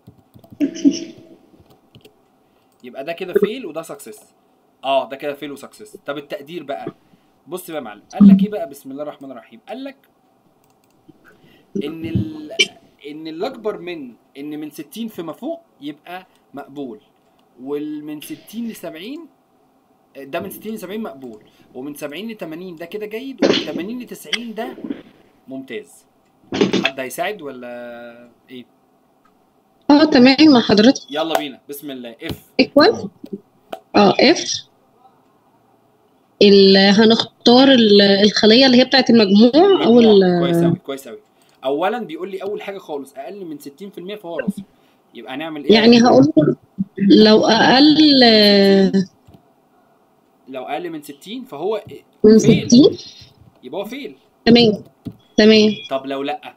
يبقى ده كده فيل وده سكسس اه ده كده فيل وسكسس طب التقدير بقى بص بقى يا معلم قال لك ايه بقى بسم الله الرحمن الرحيم قال لك ان ال... ان اللي اكبر من ان من 60 فيما فوق يبقى مقبول والمن 60 ل 70 ده من 60 ل 70 مقبول ومن 70 ل 80 ده كده جيد ومن 80 ل 90 ده ممتاز حد هيساعد ولا ايه اه تمام مع حضرتك يلا بينا بسم الله اف ايكوال اه اف ال- هنختار ال- الخليه اللي هي بتاعت المجموع او ال- كويس قوي كويس قوي اولا بيقول لي اول حاجه خالص اقل من 60% فهو راسب يبقى هنعمل ايه يعني هقول له لو اقل لو اقل من 60 فهو من فيل 60 يبقى هو فيل تمام تمام طب لو لا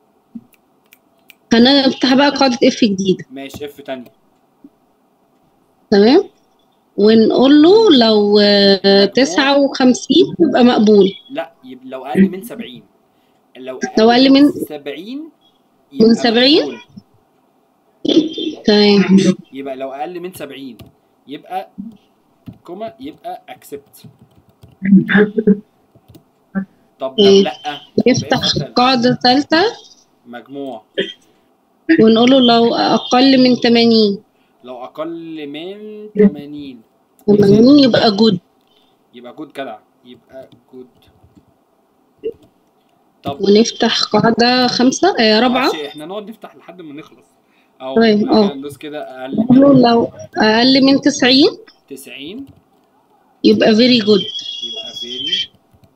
هنفتح بقى قاعده اف جديده ماشي اف تانية تمام ونقول له لو آه، 59 يبقى مقبول لا يبقى لو اقل من 70 لو اقل, لو أقل من- 70 يبقى من 70 مقبول. تمام يبقى لو اقل من 70 يبقى كوما يبقى اكسبت طب لو إيه. لا نفتح قاعده ثالثه مجموع ونقول له لو اقل من 80 لو اقل من 80 80 يبقى جود يبقى جود جدع يبقى جود طب ونفتح قاعدة خمسة آه رابعة معرفش احنا نقعد نفتح لحد ما نخلص او طيب، اه. ندوس كده اقل من لو أقل من تسعين 90 يبقى very good يبقى فيري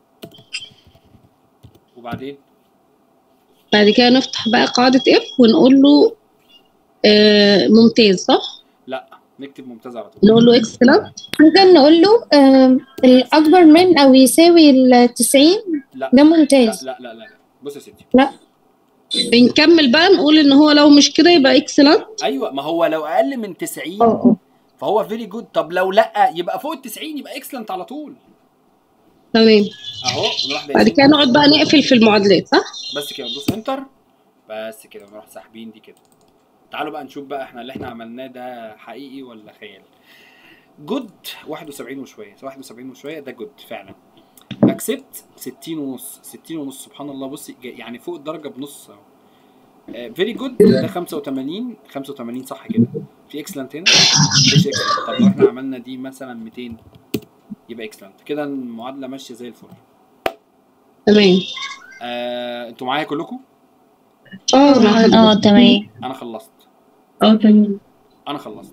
وبعدين بعد كده نفتح بقى قاعدة اف ونقول له آه ممتاز صح؟ لا نكتب ممتاز على طول نقول له اكسلنت ممكن نقول له آم، الأكبر من أو يساوي التسعين لا ده لا ممتاز لا لا لا, لا. بص يا ستي بنكمل بقى نقول ان هو لو مش كده يبقى اكسلنت ايوه ما هو لو اقل من 90 اه فهو فيري جود طب لو لا يبقى فوق ال 90 يبقى اكسلنت على طول تمام اهو نروح بعد دايسين كده نقعد بقى نقفل في المعادلات صح؟ بس كده ندوس انتر بس كده نروح ساحبين دي كده تعالوا بقى نشوف بقى احنا اللي احنا عملناه ده حقيقي ولا خيال جود 71 وشويه 71 وشويه ده جود فعلا اكسبت 60 ونص 60 ونص سبحان الله بصي جا- يعني فوق الدرجه بنص اهو فيري جود ده 85 85 صح كده في اكسلنت هنا مفيش اكسلنت طب لو احنا عملنا دي مثلا 200 يبقى اكسلنت كده المعادله ماشيه زي الفل تمام آه، انتوا معايا كلكم اه مع حضرتك. اه تمام انا خلصت اه تمام انا خلصت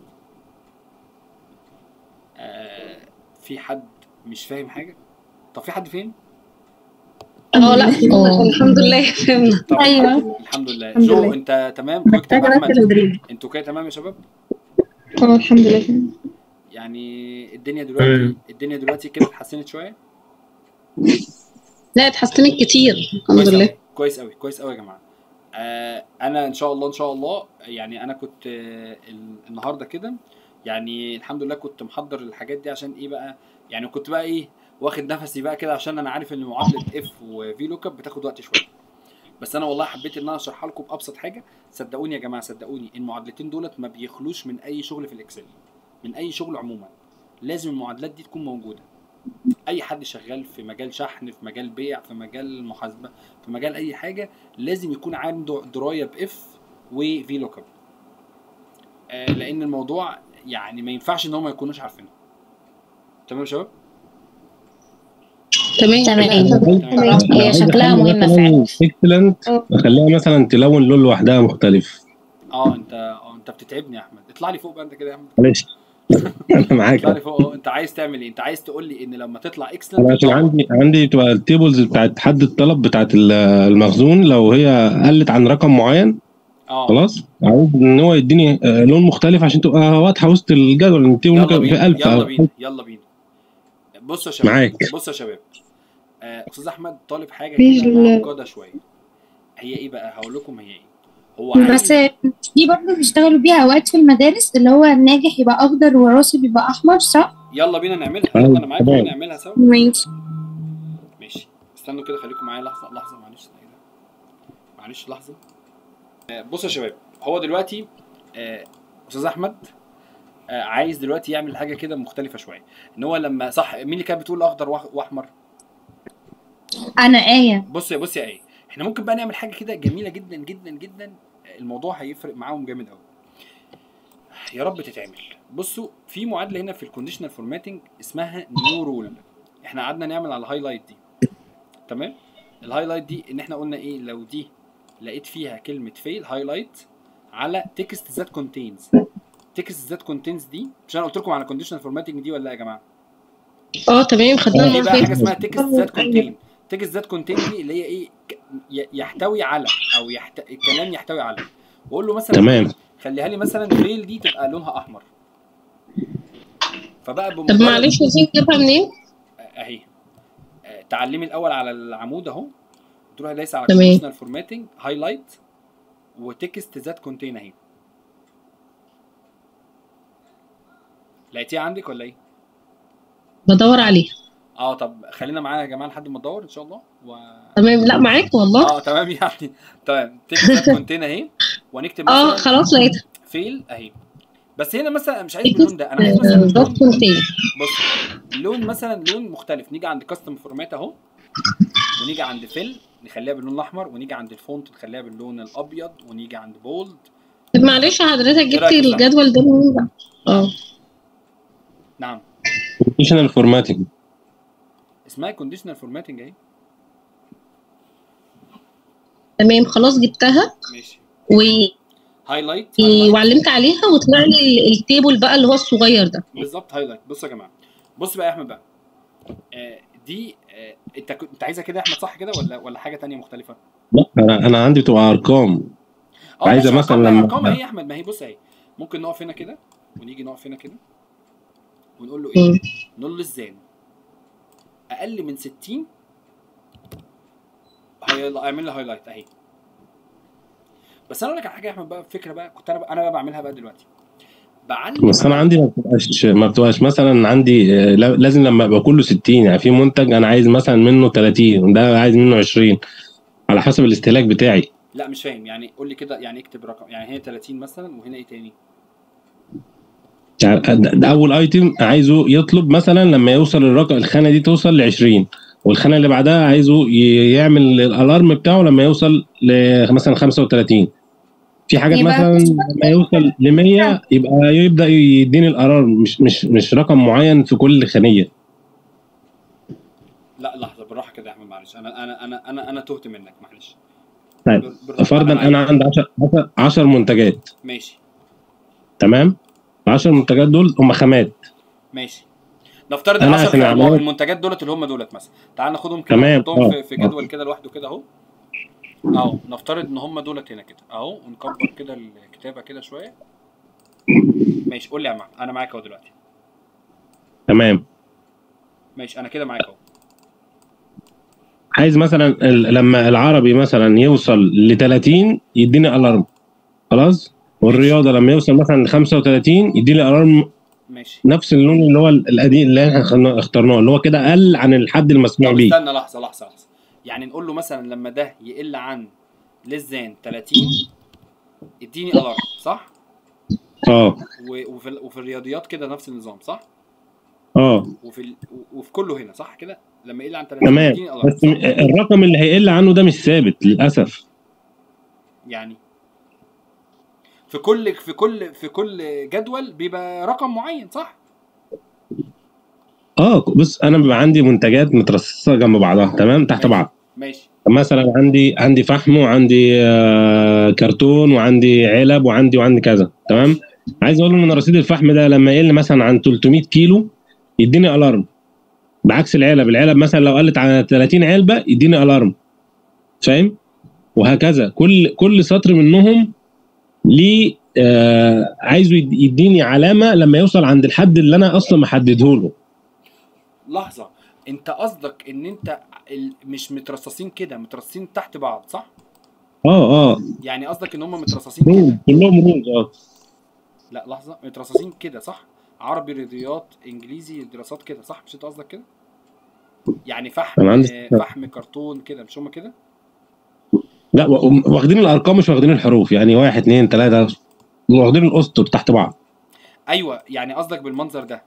آه في حد مش فاهم حاجه طب في حد فين اه لا اه. الحمد لله فهمنا طب أيوة. الحمد لله الحمد جو لله. انت تمام كويكتب محتاجة بس احمد تدريب انتوا كده تمام يا شباب اه الحمد لله يعني الدنيا دلوقتي تمام. الدنيا دلوقتي كده اتحسنت شويه لا اتحسنت كتير الحمد كويس لله أوي. كويس قوي كويس قوي يا جماعه آه انا ان شاء الله ان شاء الله يعني انا كنت آه ال- النهارده كده يعني الحمد لله كنت محضر الحاجات دي عشان ايه بقى يعني كنت بقى ايه واخد نفسي بقى كده عشان انا عارف ان معادله اف وفي لوك اب بتاخد وقت شويه بس انا والله حبيت ان انا اشرحها لكم بابسط حاجه صدقوني يا جماعه صدقوني المعادلتين دولت ما بيخلوش من اي شغل في الاكسل من اي شغل عموما لازم المعادلات دي تكون موجوده اي حد شغال في مجال شحن في مجال بيع في مجال محاسبه في مجال اي حاجه لازم يكون عنده درايه باف وفي لوك اب آه لان الموضوع يعني ما ينفعش ان هم ما يكونوش عارفينه تمام يا شباب تمام تمام هي شكلها مهمة فعلا اكسلنت اه. اخليها مثلا تلون لون لوحدها مختلف اه انت اه انت بتتعبني يا احمد اطلع لي فوق بقى انت كده يا احمد معلش انا معاك اطلع لي فوق اه انت عايز تعمل ايه انت عايز تقول لي ان لما تطلع اكسلنت انا عشان عندي عندي تبقى التيبلز بتاعت حد الطلب بتاعت ال- المخزون لو هي قلت عن رقم معين اه خلاص عاوز ان هو يديني آه، لون مختلف عشان تبقى واضحه وسط الجدول ان التيبل يلا ممكن في بينا 1000 يلا او بينا يلا بينا بصوا يا شباب معاك. بصوا يا شباب آه، استاذ احمد طالب حاجه مفيش كده ال- معقده شويه هي ايه بقى هقول لكم هي ايه هو بس عايز دي برضه بيشتغلوا بيها اوقات في المدارس اللي هو الناجح يبقى اخضر وراسب يبقى احمر صح؟ يلا بينا نعملها أيوة، يلا انا معاكم تمام. نعملها سوا ماشي ماشي استنوا كده خليكم معايا لحظه لحظه معلش ايه ده معلش لحظه آه، بصوا يا شباب هو دلوقتي آه، استاذ احمد آه، عايز دلوقتي يعمل حاجه كده مختلفه شويه ان هو لما صح مين اللي كانت بتقول اخضر وأح- واحمر انا ايه بص يا بص يا ايه احنا ممكن بقى نعمل حاجه كده جميله جدا جدا جدا الموضوع هيفرق معاهم جامد قوي يا رب تتعمل بصوا في معادله هنا في الكونديشنال فورماتنج اسمها نيو رول احنا قعدنا نعمل على الهايلايت دي تمام الهايلايت دي ان احنا قلنا ايه لو دي لقيت فيها كلمه فيل هايلايت على تكست ذات كونتينز تكست ذات كونتينز دي مش انا قلت لكم على كونديشنال فورماتنج دي ولا لا يا جماعه اه تمام خدناها في المره بقى اللي حاجه فاتت اسمها تكست ذات كونتين تكست ذات كونتين دي اللي هي ايه ك- ي- يحتوي على او يحت... الكلام يحتوي على واقول له مثلا تمام خليها لي مثلا فيل دي تبقى لونها احمر فبقى طب بمجرد معلش عايزين نجيبها منين؟ اهي آه، تعلمي الاول على العمود اهو تروحي دايسه على تمام. كونديشنال فورماتنج هايلايت وتكست ذات كونتين اهي لقيتيها عندك ولا ايه؟ بدور عليها اه طب خلينا معانا يا جماعه لحد ما تدور ان شاء الله و... تمام لا معاك والله اه تمام يعني تمام تكتب كونتين اهي ونكتب اه مثلا خلاص لقيتها فيل اهي بس هنا مثلا مش عايز باللون ده انا عايز مثلا دوت لون كونتين بص لون مثلا لون مختلف نيجي عند كاستم فورمات اهو ونيجي عند فيل نخليها باللون الاحمر ونيجي عند الفونت نخليها باللون الابيض ونيجي عند بولد طب معلش حضرتك جبت رأيك يا سلمى؟ الجدول ده منين بقى؟ اه نعم كونديشنال فورماتنج اسمها كونديشنال فورماتنج اهي تمام خلاص جبتها ماشي و... هايلايت وعلمت عليها وطلع لي التيبل بقى اللي هو الصغير ده بالظبط هايلايت بص يا جماعه بص بقى يا احمد بقى آه دي آه انت كنت انت عايزها كده يا احمد صح كده ولا ولا حاجه تانية مختلفه لا انا انا عندي بتبقى ارقام اه عايزة ماشي، مثلا أرقام- لما- ارقام اهي يا احمد ما هي بص اهي ممكن نقف هنا كده ونيجي نقف هنا كده ونقول له ايه نقول له الزان اقل من 60 هي- اعمل لي هايلايت اهي بس انا اقول لك على حاجه يا احمد بقى فكره بقى كنت انا بقى انا بقى بعملها بقى دلوقتي بعلم بس انا عندي ما بتبقاش ما بتبقاش مثلا عندي آه، لا- لازم لما يبقى كله 60 يعني في منتج انا عايز مثلا منه 30 وده عايز منه 20 على حسب الاستهلاك بتاعي لا مش فاهم يعني قول لي كده يعني اكتب رقم يعني هنا 30 مثلا وهنا ايه تاني يعني ده ده اول ايتم عايزه يطلب مثلا لما يوصل الرقم الخانه دي توصل ل 20 والخانه اللي بعدها عايزه ي- يعمل الالارم بتاعه لما يوصل ل- مثلا 35 في حاجات يبقى مثلا لما يوصل ل 100 يبقى يبدا يديني الالارم مش مش مش رقم معين في كل خانيه لا لحظه بالراحه كده يا احمد معلش انا انا انا انا انا تهت منك معلش طيب بال- بالراحة، فرضا معاك. انا عندي 10 10 منتجات ماشي تمام ال 10 منتجات دول هم خامات ماشي نفترض أنا ال 10 عشان خ- أعمل- المنتجات دولت اللي هم دولت مثلا تعال ناخدهم كده تمام، نحطهم آه، في, في آه. جدول كده لوحده كده اهو اهو نفترض ان هم دولت هنا كده اهو ونكبر كده الكتابه كده شويه ماشي قول لي يا عم انا معاك اهو دلوقتي تمام ماشي انا كده معاك اهو عايز مثلا ال- لما العربي مثلا يوصل ل 30 يديني الارم خلاص والرياضه لما يوصل مثلا ل 35 يديني الارم ماشي نفس اللون اللي هو القديم اللي احنا خلنا- اخترناه اللي هو كده اقل عن الحد المسموع طب بيه استنى لحظه لحظه لحظه يعني نقول له مثلا لما ده يقل عن للزان 30 اديني الارم صح اه و- وفي ال- وفي الرياضيات كده نفس النظام صح اه وفي ال... وفي كله هنا صح كده لما يقل عن 30 تمام اديني الارم بس م- الرقم اللي هيقل عنه ده مش ثابت للاسف يعني في كل في كل في كل جدول بيبقى رقم معين صح اه بص انا بيبقى عندي منتجات مترصصه جنب بعضها تمام تحت بعض ماشي مثلا عندي عندي فحم وعندي آه كرتون وعندي علب وعندي وعندي كذا تمام عايز اقول له ان رصيد الفحم ده لما يقل مثلا عن 300 كيلو يديني الارم بعكس العلب العلب مثلا لو قلت عن 30 علبه يديني الارم فاهم وهكذا كل كل سطر منهم ليه آه عايزه يد- يديني علامه لما يوصل عند الحد اللي انا اصلا محدده له لحظه انت قصدك ان انت ال- مش مترصصين كده مترصصين تحت بعض صح اه اه يعني قصدك ان هم مترصصين روز كده كلهم روز اه لا لحظه مترصصين كده صح عربي رياضيات انجليزي دراسات كده صح مش انت قصدك كده يعني فحم أنا عندي آه، فحم كرتون كده مش هم كده لا و- واخدين الارقام مش واخدين الحروف يعني واحد اتنين تلاته واخدين الاسطر تحت بعض ايوه يعني قصدك بالمنظر ده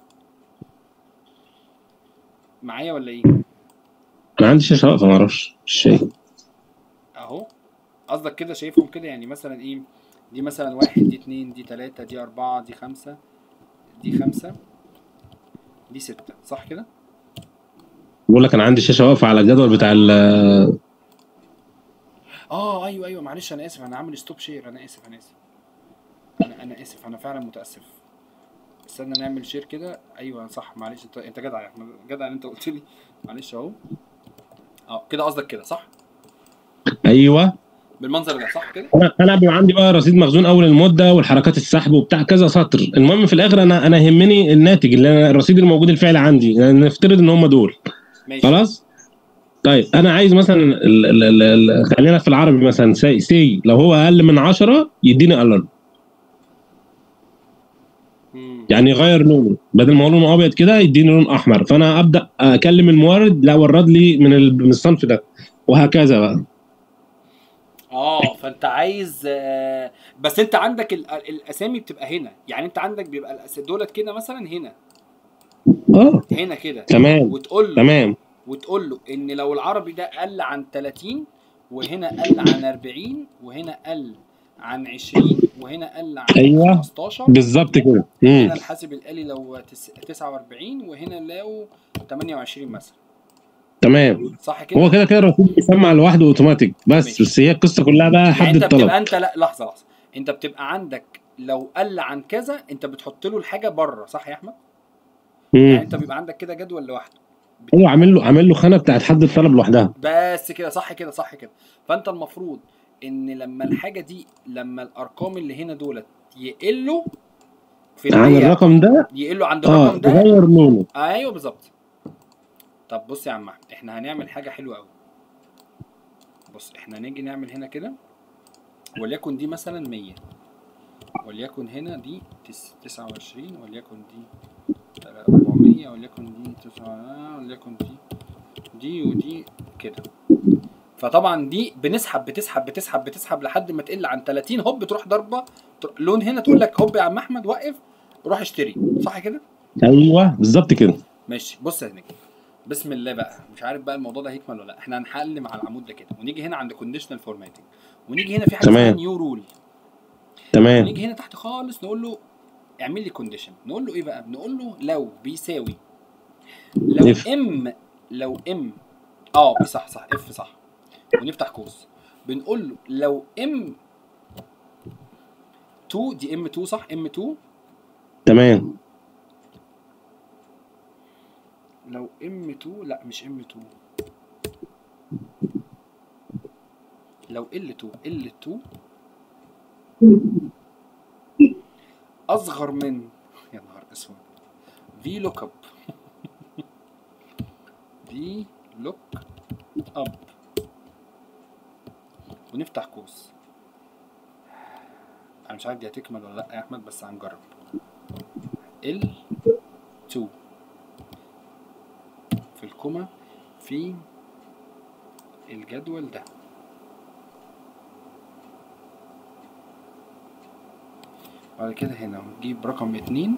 معايا ولا ايه انا عندي شاشه واقفه ما اعرفش مش شايف اهو قصدك كده شايفهم كده يعني مثلا ايه دي مثلا واحد دي اتنين دي تلاتة دي اربعة دي خمسة دي خمسة دي ستة صح كده بقول لك انا عندي شاشه واقفه على الجدول بتاع ال اه ايوه ايوه معلش انا اسف انا عامل ستوب شير انا اسف انا اسف انا انا اسف انا فعلا متاسف استنى نعمل شير كده ايوه صح معلش انت انت جدع يا احمد جدع ان انت قلت لي معلش اهو اه كده قصدك كده صح ايوه بالمنظر ده صح كده انا انا بيبقى عندي بقى رصيد مخزون اول المده والحركات السحب وبتاع كذا سطر المهم في الاخر انا انا يهمني الناتج اللي أنا الرصيد الموجود الفعلي عندي يعني نفترض ان هم دول ماشي خلاص طيب انا عايز مثلا ال ال ال ال خلينا في العربي مثلا سي, سي لو هو اقل من 10 يديني الارم مم. يعني يغير لونه بدل ما هو لونه ابيض كده يديني لون احمر فانا ابدا اكلم المورد لا ورد لي من ال- من الصنف ده وهكذا بقى اه فانت عايز آه، بس انت عندك ال- الاسامي بتبقى هنا يعني انت عندك بيبقى الأس- دولت كده مثلا هنا اه هنا كده تمام وتقول له تمام وتقول له ان لو العربي ده قل عن 30 وهنا قل عن 40 وهنا قل عن 20 وهنا قل عن أيوة. 15 بالظبط كده مم. هنا الحاسب الآلي لو تس- 49 وهنا لو 28 مثلا تمام صح كده هو كده كده الرصيد بيسمع لوحده اوتوماتيك بس ماشي. بس هي القصه كلها بقى يعني حد انت الطلب بتبقى انت لا لحظه لحظه انت بتبقى عندك لو قل عن كذا انت بتحط له الحاجه بره صح يا احمد يعني مم. انت بيبقى عندك كده جدول لوحده هو عامل له عامل له خانه بتاعت حد الطلب لوحدها بس كده صح كده صح كده فانت المفروض ان لما الحاجه دي لما الارقام اللي هنا دولت يقلوا في عن المية الرقم ده يقلوا عند اه الرقم ده تغير لونه ايوه بالظبط طب بص يا عم احمد احنا هنعمل حاجه حلوه قوي بص احنا نيجي نعمل هنا كده وليكن دي مثلا 100 وليكن هنا دي تس- 29 وليكن دي 400 وليكن دي 9 وليكن دي دي ودي كده فطبعا دي بنسحب بتسحب بتسحب بتسحب لحد ما تقل عن 30 هوب تروح ضربه تر- لون هنا تقول لك هوب يا عم احمد وقف روح اشتري صح كده؟ ايوه بالظبط كده ماشي بص يا هنيك بسم الله بقى مش عارف بقى الموضوع ده هيكمل ولا لا احنا هنحلم على العمود ده كده ونيجي هنا عند كونديشنال فورماتنج ونيجي هنا في حاجه تمام. اسمها نيو رول تمام نيجي هنا تحت خالص نقول له اعمل لي كونديشن نقول له ايه بقى بنقول له لو بيساوي لو اف. ام لو ام اه صح صح اف صح ونفتح قوس بنقول له لو ام 2 دي ام 2 صح ام 2 تمام لو ام 2 لا مش ام 2 لو ال 2 ال 2 اصغر من يا نهار اسود في لوك اب في لوك اب ونفتح قوس انا مش عارف دي هتكمل ولا لا يا احمد بس هنجرب ال 2 في الكوما في الجدول ده بعد كده هنا نجيب رقم اتنين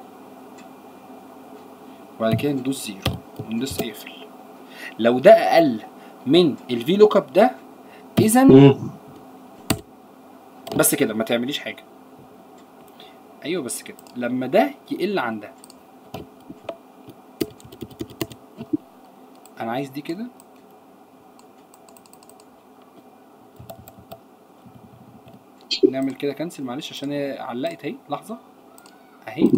وبعد كده ندوس زيرو وندوس اقفل لو ده اقل من الفي لوك اب ده اذا مم. بس كده ما تعمليش حاجه ايوه بس كده لما ده يقل عن ده انا عايز دي كده نعمل كده كنسل معلش عشان هي علقت اهي لحظه اهي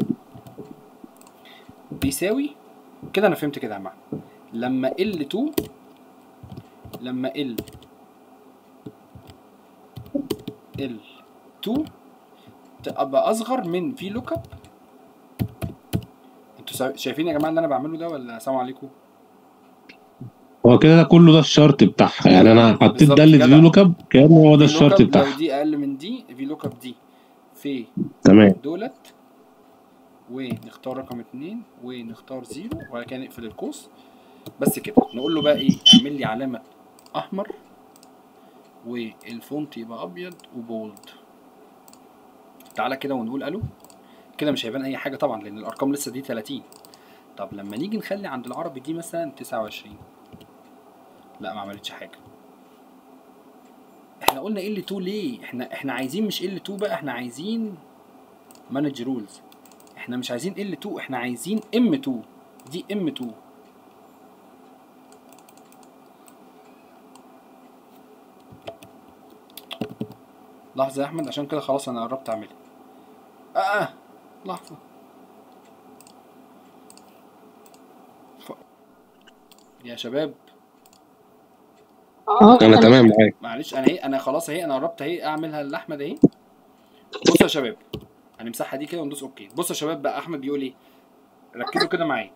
بيساوي كده انا فهمت كده يا جماعه لما ال 2 لما ال ال 2 تبقى اصغر من في لوك اب انتوا سا- شايفين يا جماعه اللي انا بعمله ده ولا سلام عليكم هو كده ده كله ده الشرط بتاعها يعني انا حطيت بالظبط ده كده. اللي لوك اب كانه هو ده الشرط لو بتاعها دي اقل من دي في لوك اب دي في تمام دولت ونختار رقم اتنين ونختار زيرو وبعد كده نقفل القوس بس كده نقول له بقى ايه اعمل لي علامة احمر والفونت يبقى ابيض وبولد تعالى كده ونقول الو كده مش هيبان اي حاجة طبعا لان الارقام لسه دي 30 طب لما نيجي نخلي عند العربي دي مثلا 29 لا ما عملتش حاجة احنا قلنا ال 2 ليه احنا احنا عايزين مش ال 2 بقى احنا عايزين مانج رولز احنا مش عايزين ال 2 احنا عايزين ام 2 دي ام 2 لحظة يا احمد عشان كده خلاص انا قربت اعملها اه اه لحظة ف... يا شباب اه انا تمام معاك معلش انا اهي انا خلاص اهي انا قربت اهي اعملها لاحمد اهي بصوا يا شباب هنمسحها دي كده وندوس اوكي بصوا يا شباب بقى احمد بيقول ايه ركزوا كده معايا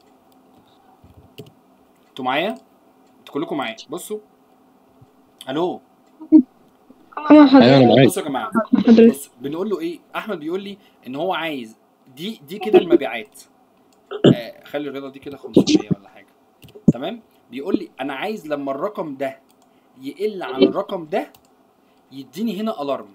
انتوا معايا انتوا كلكم معايا بصوا الو اه ايوه حضرتك انا معاك بصوا يا جماعه حضرتك بص بنقول له ايه احمد بيقول لي ان هو عايز دي دي كده المبيعات آه خلي الرضا دي كده 500 ولا حاجه تمام بيقول لي انا عايز لما الرقم ده يقل عن الرقم ده يديني هنا الارم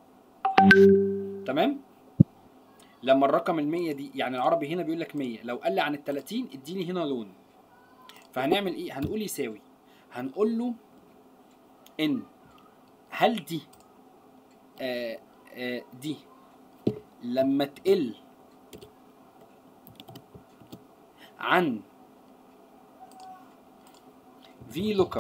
تمام لما الرقم ال 100 دي يعني العربي هنا بيقول لك 100 لو قل عن ال 30 اديني هنا لون فهنعمل ايه هنقول يساوي هنقول له ان هل دي آه آه دي لما تقل عن في لوك اب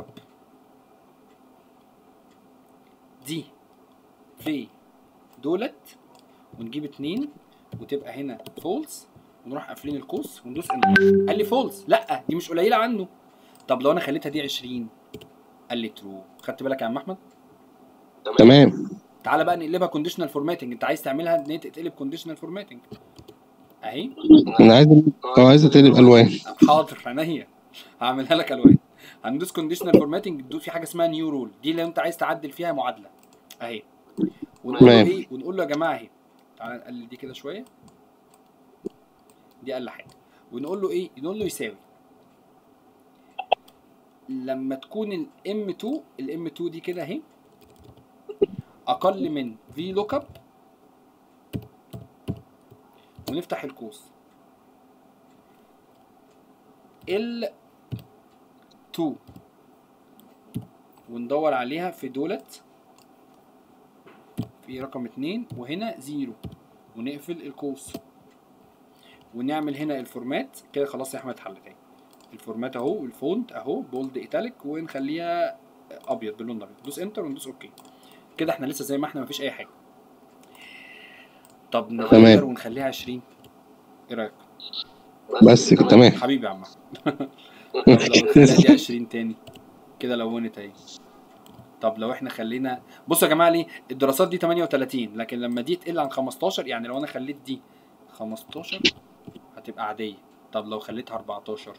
دي في دولت ونجيب اتنين وتبقى هنا فولس ونروح قافلين القوس وندوس انتر قال لي فولس لا دي مش قليله عنه طب لو انا خليتها دي 20 قال لي ترو خدت بالك يا عم احمد تمام تعالى بقى نقلبها كونديشنال فورماتنج انت عايز تعملها ان هي تتقلب كونديشنال فورماتنج اهي انا عايز اه عايز تقلب الوان حاضر عينيا هعملها لك الوان هندوس كونديشنال فورماتنج تدوس في حاجه اسمها نيو رول دي اللي انت عايز تعدل فيها معادله اهي ونقول له تمام. ايه ونقول له يا جماعه اهي تعالى نقلل دي كده شويه دي اقل حاجه ونقول له ايه نقول له يساوي لما تكون الام 2 الام 2 دي كده اهي اقل من في لوك اب ونفتح القوس ال 2 وندور عليها في دولت في رقم اتنين وهنا زيرو ونقفل القوس ونعمل هنا الفورمات كده خلاص يا احمد اتحلت اهي الفورمات اهو الفونت اهو بولد ايتاليك ونخليها ابيض باللون الابيض دوس انتر وندوس اوكي كده احنا لسه زي ما احنا مفيش اي حاجه طب نغير ونخليها 20 ايه رايك بس كده تمام حبيبي يا عم أحمد. طب لو خلينا دي 20 تاني كده لونت اهي طب لو احنا خلينا بصوا يا جماعه ليه الدراسات دي 38 لكن لما دي تقل عن 15 يعني لو انا خليت دي 15 هتبقى عاديه طب لو خليتها 14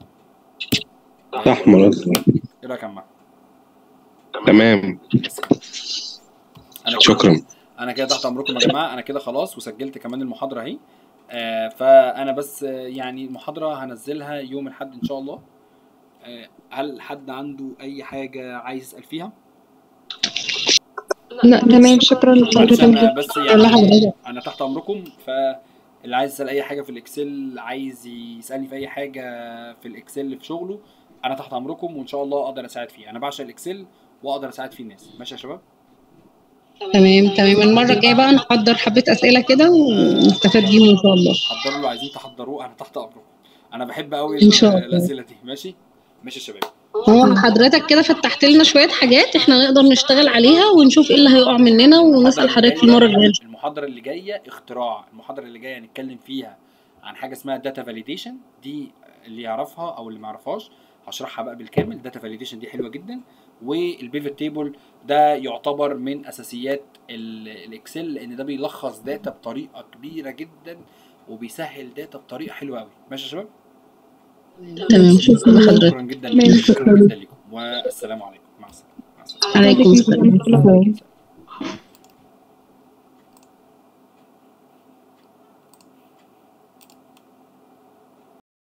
احمر ايه رايك يا عم أحمد؟ تمام بس كده. انا كده شكرا انا كده تحت امركم يا جماعه انا كده خلاص وسجلت كمان المحاضره اهي آه فانا بس آه، يعني المحاضره هنزلها يوم الاحد ان شاء الله آه هل حد عنده اي حاجه عايز يسال فيها لا تمام شكرا معلش انا لحضرتك بس ولا يعني حضرتك انا تحت امركم فاللي عايز يسال اي حاجه في الاكسل عايز يسالني في اي حاجه في الاكسل في شغله انا تحت امركم وان شاء الله اقدر اساعد فيه انا بعشق الاكسل واقدر اساعد فيه الناس ماشي يا شباب تمام تمام المرة الجاية بقى نحضر حبة أسئلة كده ونستفاد بيهم إن شاء الله حضروا اللي عايزين تحضروه انا تحت امركم انا بحب قوي إن شاء الله. الاسئله دي ماشي ماشي يا شباب هو حضرتك كده فتحت لنا شوية حاجات احنا نقدر نشتغل عليها ونشوف ايه اللي هيقع مننا ونسأل حضرتك في المرة الجاية المحاضره اللي جايه اختراع المحاضره اللي جايه هنتكلم فيها عن حاجه اسمها داتا فاليديشن دي اللي يعرفها او اللي ما يعرفهاش هشرحها بقى بالكامل داتا فاليديشن دي حلوه جدا والبيفت تيبل ده يعتبر من اساسيات ال- الاكسل لان ده بيلخص داتا بطريقه كبيره جدا وبيسهل داتا بطريقه حلوه قوي ماشي يا شباب تمام شكرا لحضرتك شكرا جدا لكم شكرا جدا لكم والسلام عليكم مع السلامه مع السلامه عليكم السلام السلام